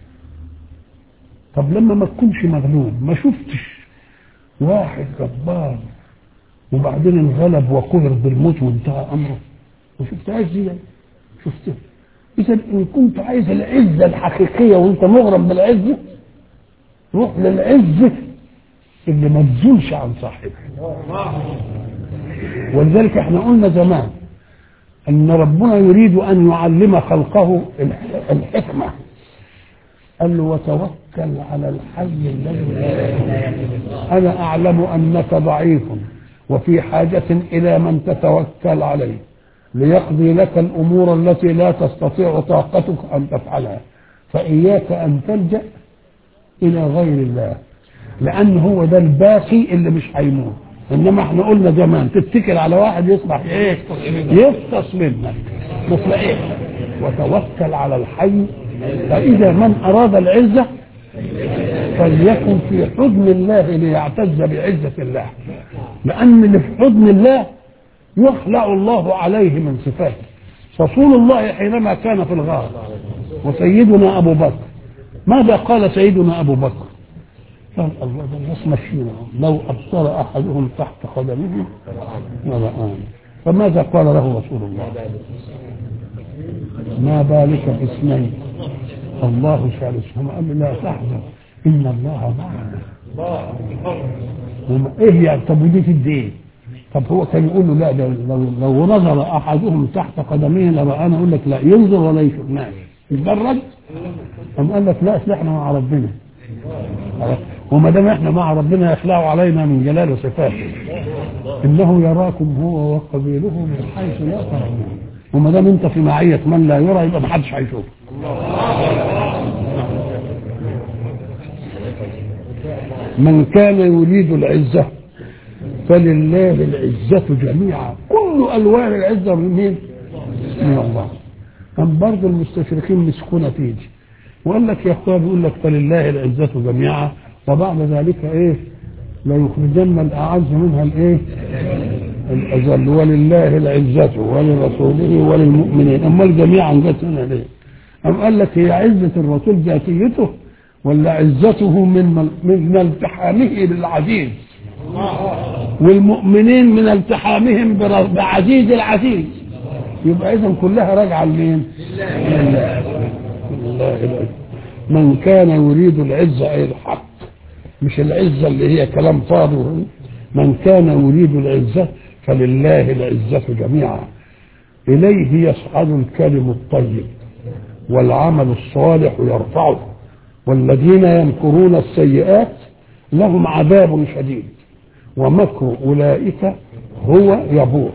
طب لما ما تكونش مغلوب ما شفتش واحد جبار وبعدين انغلب وقهر بالموت وانتهى امره ما شفتهاش دي شفتها اذا ان كنت عايز العزه الحقيقيه وانت مغرم بالعزه روح للعزه اللي ما تزولش عن صاحبها ولذلك احنا قلنا زمان ان ربنا يريد ان يعلم خلقه الح- الحكمه قال له وتوكل على الحي الذي لا يموت. انا اعلم انك ضعيف وفي حاجه الى من تتوكل عليه ليقضي لك الامور التي لا تستطيع طاقتك ان تفعلها فاياك ان تلجا الى غير الله لان هو ده الباقي اللي مش هيموت انما احنا قلنا زمان تتكل على واحد يصبح ايه يفطس منك مطلقين وتوكل على الحي فاذا من اراد العزه فليكن في حضن الله ليعتز بعزه الله لان اللي في حضن الله يخلع الله عليه من صفاته رسول الله حينما كان في الغار وسيدنا ابو بكر ماذا قال سيدنا ابو بكر قال الله ده الناس ماشيين لو ابصر احدهم تحت قدمه لرآني فماذا قال له رسول الله ما بالك باثنين الله ثالثهما قال له لا تحزن ان الله معنا وما- ايه يعني طب ودي تدي ايه؟ طب هو كان يقول له لا ده لو, لو نظر احدهم تحت قدميه لرآنا يقول لك لا ينظر ولا يشوفناش يبقى الرد قام قال لك لا اصل احنا مع ربنا وما دام احنا مع ربنا يخلعوا علينا من جلال صفاته انه يراكم هو وقبيله من حيث لا ترون وما دام انت في معيه من لا يرى يبقى ما حدش هيشوفك من كان يريد العزه فلله العزه جميعا كل الوان العزه من مين؟ من الله كان برضه المستشرقين مسكونه تيجي وقال لك يا اخويا بيقول لك فلله العزة جميعا وبعد ذلك ايه لا يخرجن الاعز منها الايه الاذل ولله العزة ولرسوله وللمؤمنين اما جميعا جت هنا ليه أم قال لك هي عزة الرسول ذاتيته ولا عزته من من التحامه بالعزيز والمؤمنين من التحامهم بر- بعزيز العزيز يبقى اذا كلها راجعه لمين؟ لله لله العزة من كان يريد العزة أي الحق مش العزة اللي هي كلام فاضي من كان يريد العزة فلله العزة جميعا إليه يصعد الكلم الطيب والعمل الصالح يرفعه والذين يمكرون السيئات لهم عذاب شديد ومكر أولئك هو يبور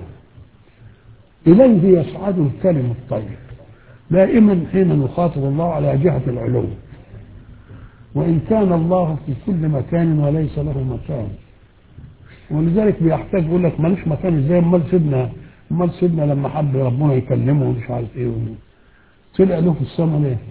إليه يصعد الكلم الطيب دائما حين نخاطب الله على جهة العلو وإن كان الله في كل مكان وليس له مكان ولذلك بيحتاج يقول لك ماليش مكان ازاي امال سيدنا امال سيدنا لما حب ربنا يكلمه ومش عارف ايه طلع له في السماء ليه؟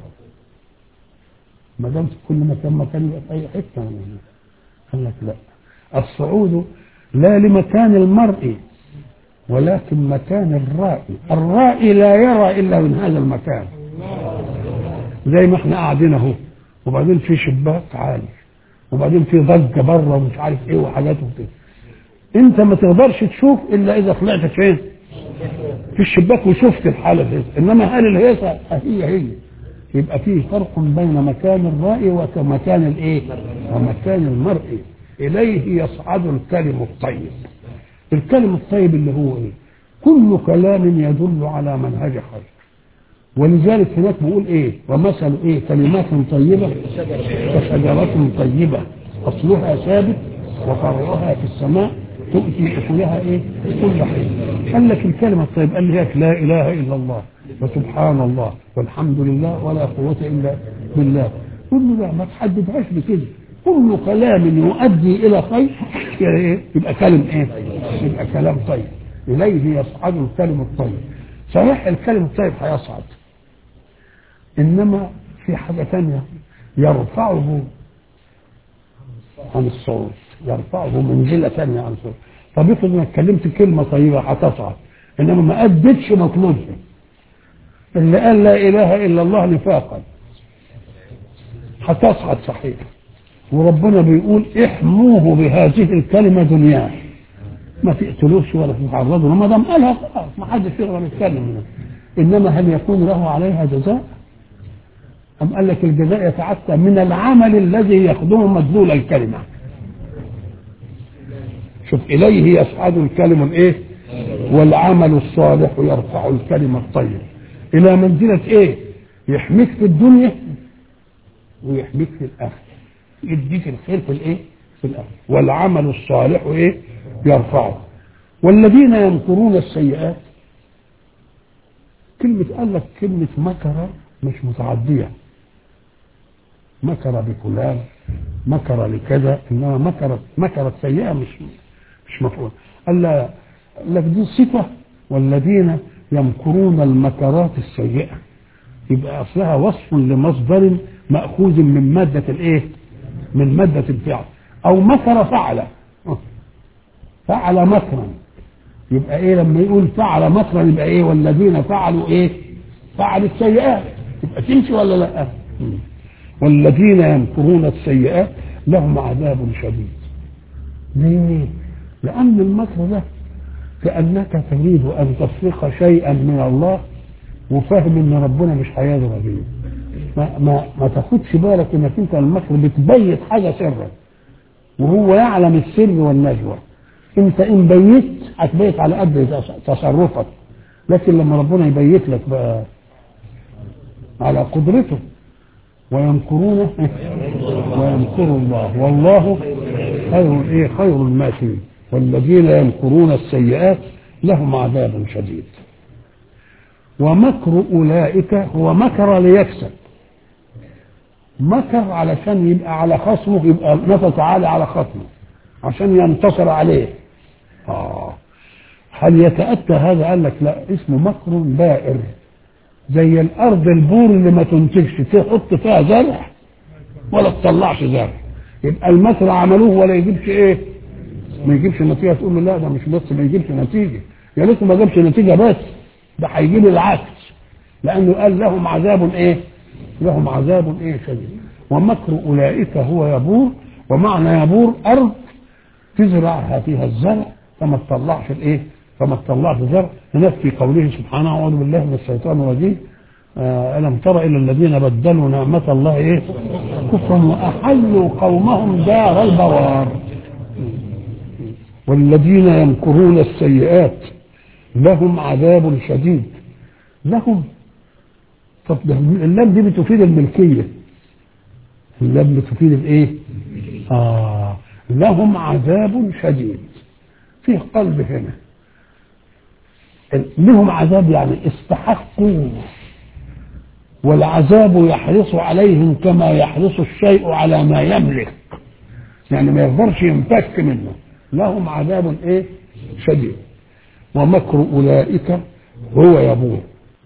ما دام في كل مكان مكان يبقى في اي حته قال لك لا الصعود لا لمكان المرء ولكن مكان الرائي الرائي لا يرى الا من هذا المكان زي ما احنا قاعدين اهو وبعدين في شباك عالي وبعدين في ضجه بره ومش عارف ايه وحاجات وكده انت ما تقدرش تشوف الا اذا طلعت فين في الشباك وشفت الحاله دي انما هل الهيصه هي هي يبقى فيه فرق بين مكان الرائي ومكان الايه ومكان المرء اليه يصعد الكلم الطيب الكلم الطيب اللي هو ايه كل كلام يدل على منهج خير ولذلك هناك بيقول ايه ومثل ايه كلمات طيبه كشجره طيبه اصلها ثابت وفرعها في السماء تؤتي اكلها ايه كل حين قال لك الكلمه الطيبه قال لك لا اله الا الله وسبحان الله والحمد لله ولا قوه الا بالله كل ده ما تحددهاش بكده كل كلام يؤدي الى خير يبقى كلم ايه يبقى كلام طيب اليه يصعد الكلم الطيب صحيح الكلم الطيب هيصعد انما في حاجه ثانيه يرفعه عن الصوت يرفعه منزله ثانيه عن الصوت طب افرض انك اتكلمت كلمه طيبه هتصعد انما ما ادتش مطلوبها اللي قال لا اله الا الله نفاقا هتصعد صحيح وربنا بيقول احموه بهذه الكلمه دنياه ما تقتلوش ولا تتعرضوا ما دام قالها خلاص ما حدش يقدر يتكلم منها انما هل يكون له عليها جزاء؟ أم قال لك الجزاء يتعدى من العمل الذي يخدمه مدلول الكلمة شوف إليه يصعد الكلم الإيه والعمل الصالح يرفع الكلمة الطيب إلى منزلة إيه يحميك في الدنيا ويحميك في الآخرة يديك الخير في الإيه في الآخرة والعمل الصالح إيه يرفعه والذين يمكرون السيئات كلمة قال لك كلمة مكر مش متعدية مكر بفلان مكر لكذا انما مكرت مكرت سيئه مش مش مفعول قال لا لك دي صفه والذين يمكرون المكرات السيئه يبقى اصلها وصف لمصدر ماخوذ من ماده الايه؟ من ماده الفعل او مكر فعل فعل مكرا يبقى ايه لما يقول فعل مكرا يبقى ايه والذين فعلوا ايه؟ فعلوا السيئات تبقى تمشي ولا لا؟ والذين يمكرون السيئات لهم عذاب شديد. ليه؟ لأن المكر ده كأنك تريد أن تسرق شيئا من الله وفاهم إن ربنا مش هيدرى بيه. ما, ما, ما تاخدش بالك إنك أنت المكر بتبيت حاجة سرا وهو يعلم السر والنجوى. أنت إن بيت هتبيت على قد تصرفك لكن لما ربنا يبيت لك بقى على قدرته ويمكرون ويمكر الله والله خير ايه خير الماكرين والذين يمكرون السيئات لهم عذاب شديد ومكر اولئك هو مكر ليكسب مكر علشان يبقى على خصمه يبقى نفس عالي على خصمه عشان ينتصر عليه اه هل يتأتى هذا قال لك لا اسمه مكر بائر زي الارض البور اللي ما تنتجش تحط فيها زرع ولا تطلعش زرع يبقى المكر عملوه ولا يجيبش ايه ما يجيبش نتيجه تقول له لا ده مش بس ما يجيبش نتيجه يا ريت ما جابش نتيجه بس ده هيجيب العكس لانه قال لهم عذاب ايه لهم عذاب ايه شديد ومكر اولئك هو يبور ومعنى يبور ارض تزرعها فيها الزرع فما تطلعش الايه فما تطلعش زرع هناك في قوله سبحانه اعوذ بالله من الشيطان الرجيم آه الم تر الى الذين بدلوا نعمه الله ايه كفرا واحلوا قومهم دار البوار والذين يمكرون السيئات لهم عذاب شديد لهم طب اللام دي بتفيد الملكيه اللام بتفيد الايه اه لهم عذاب شديد فيه قلب هنا لهم عذاب يعني استحقوا والعذاب يحرص عليهم كما يحرص الشيء على ما يملك يعني ما يقدرش ينفك منه لهم عذاب ايه شديد ومكر اولئك هو يبور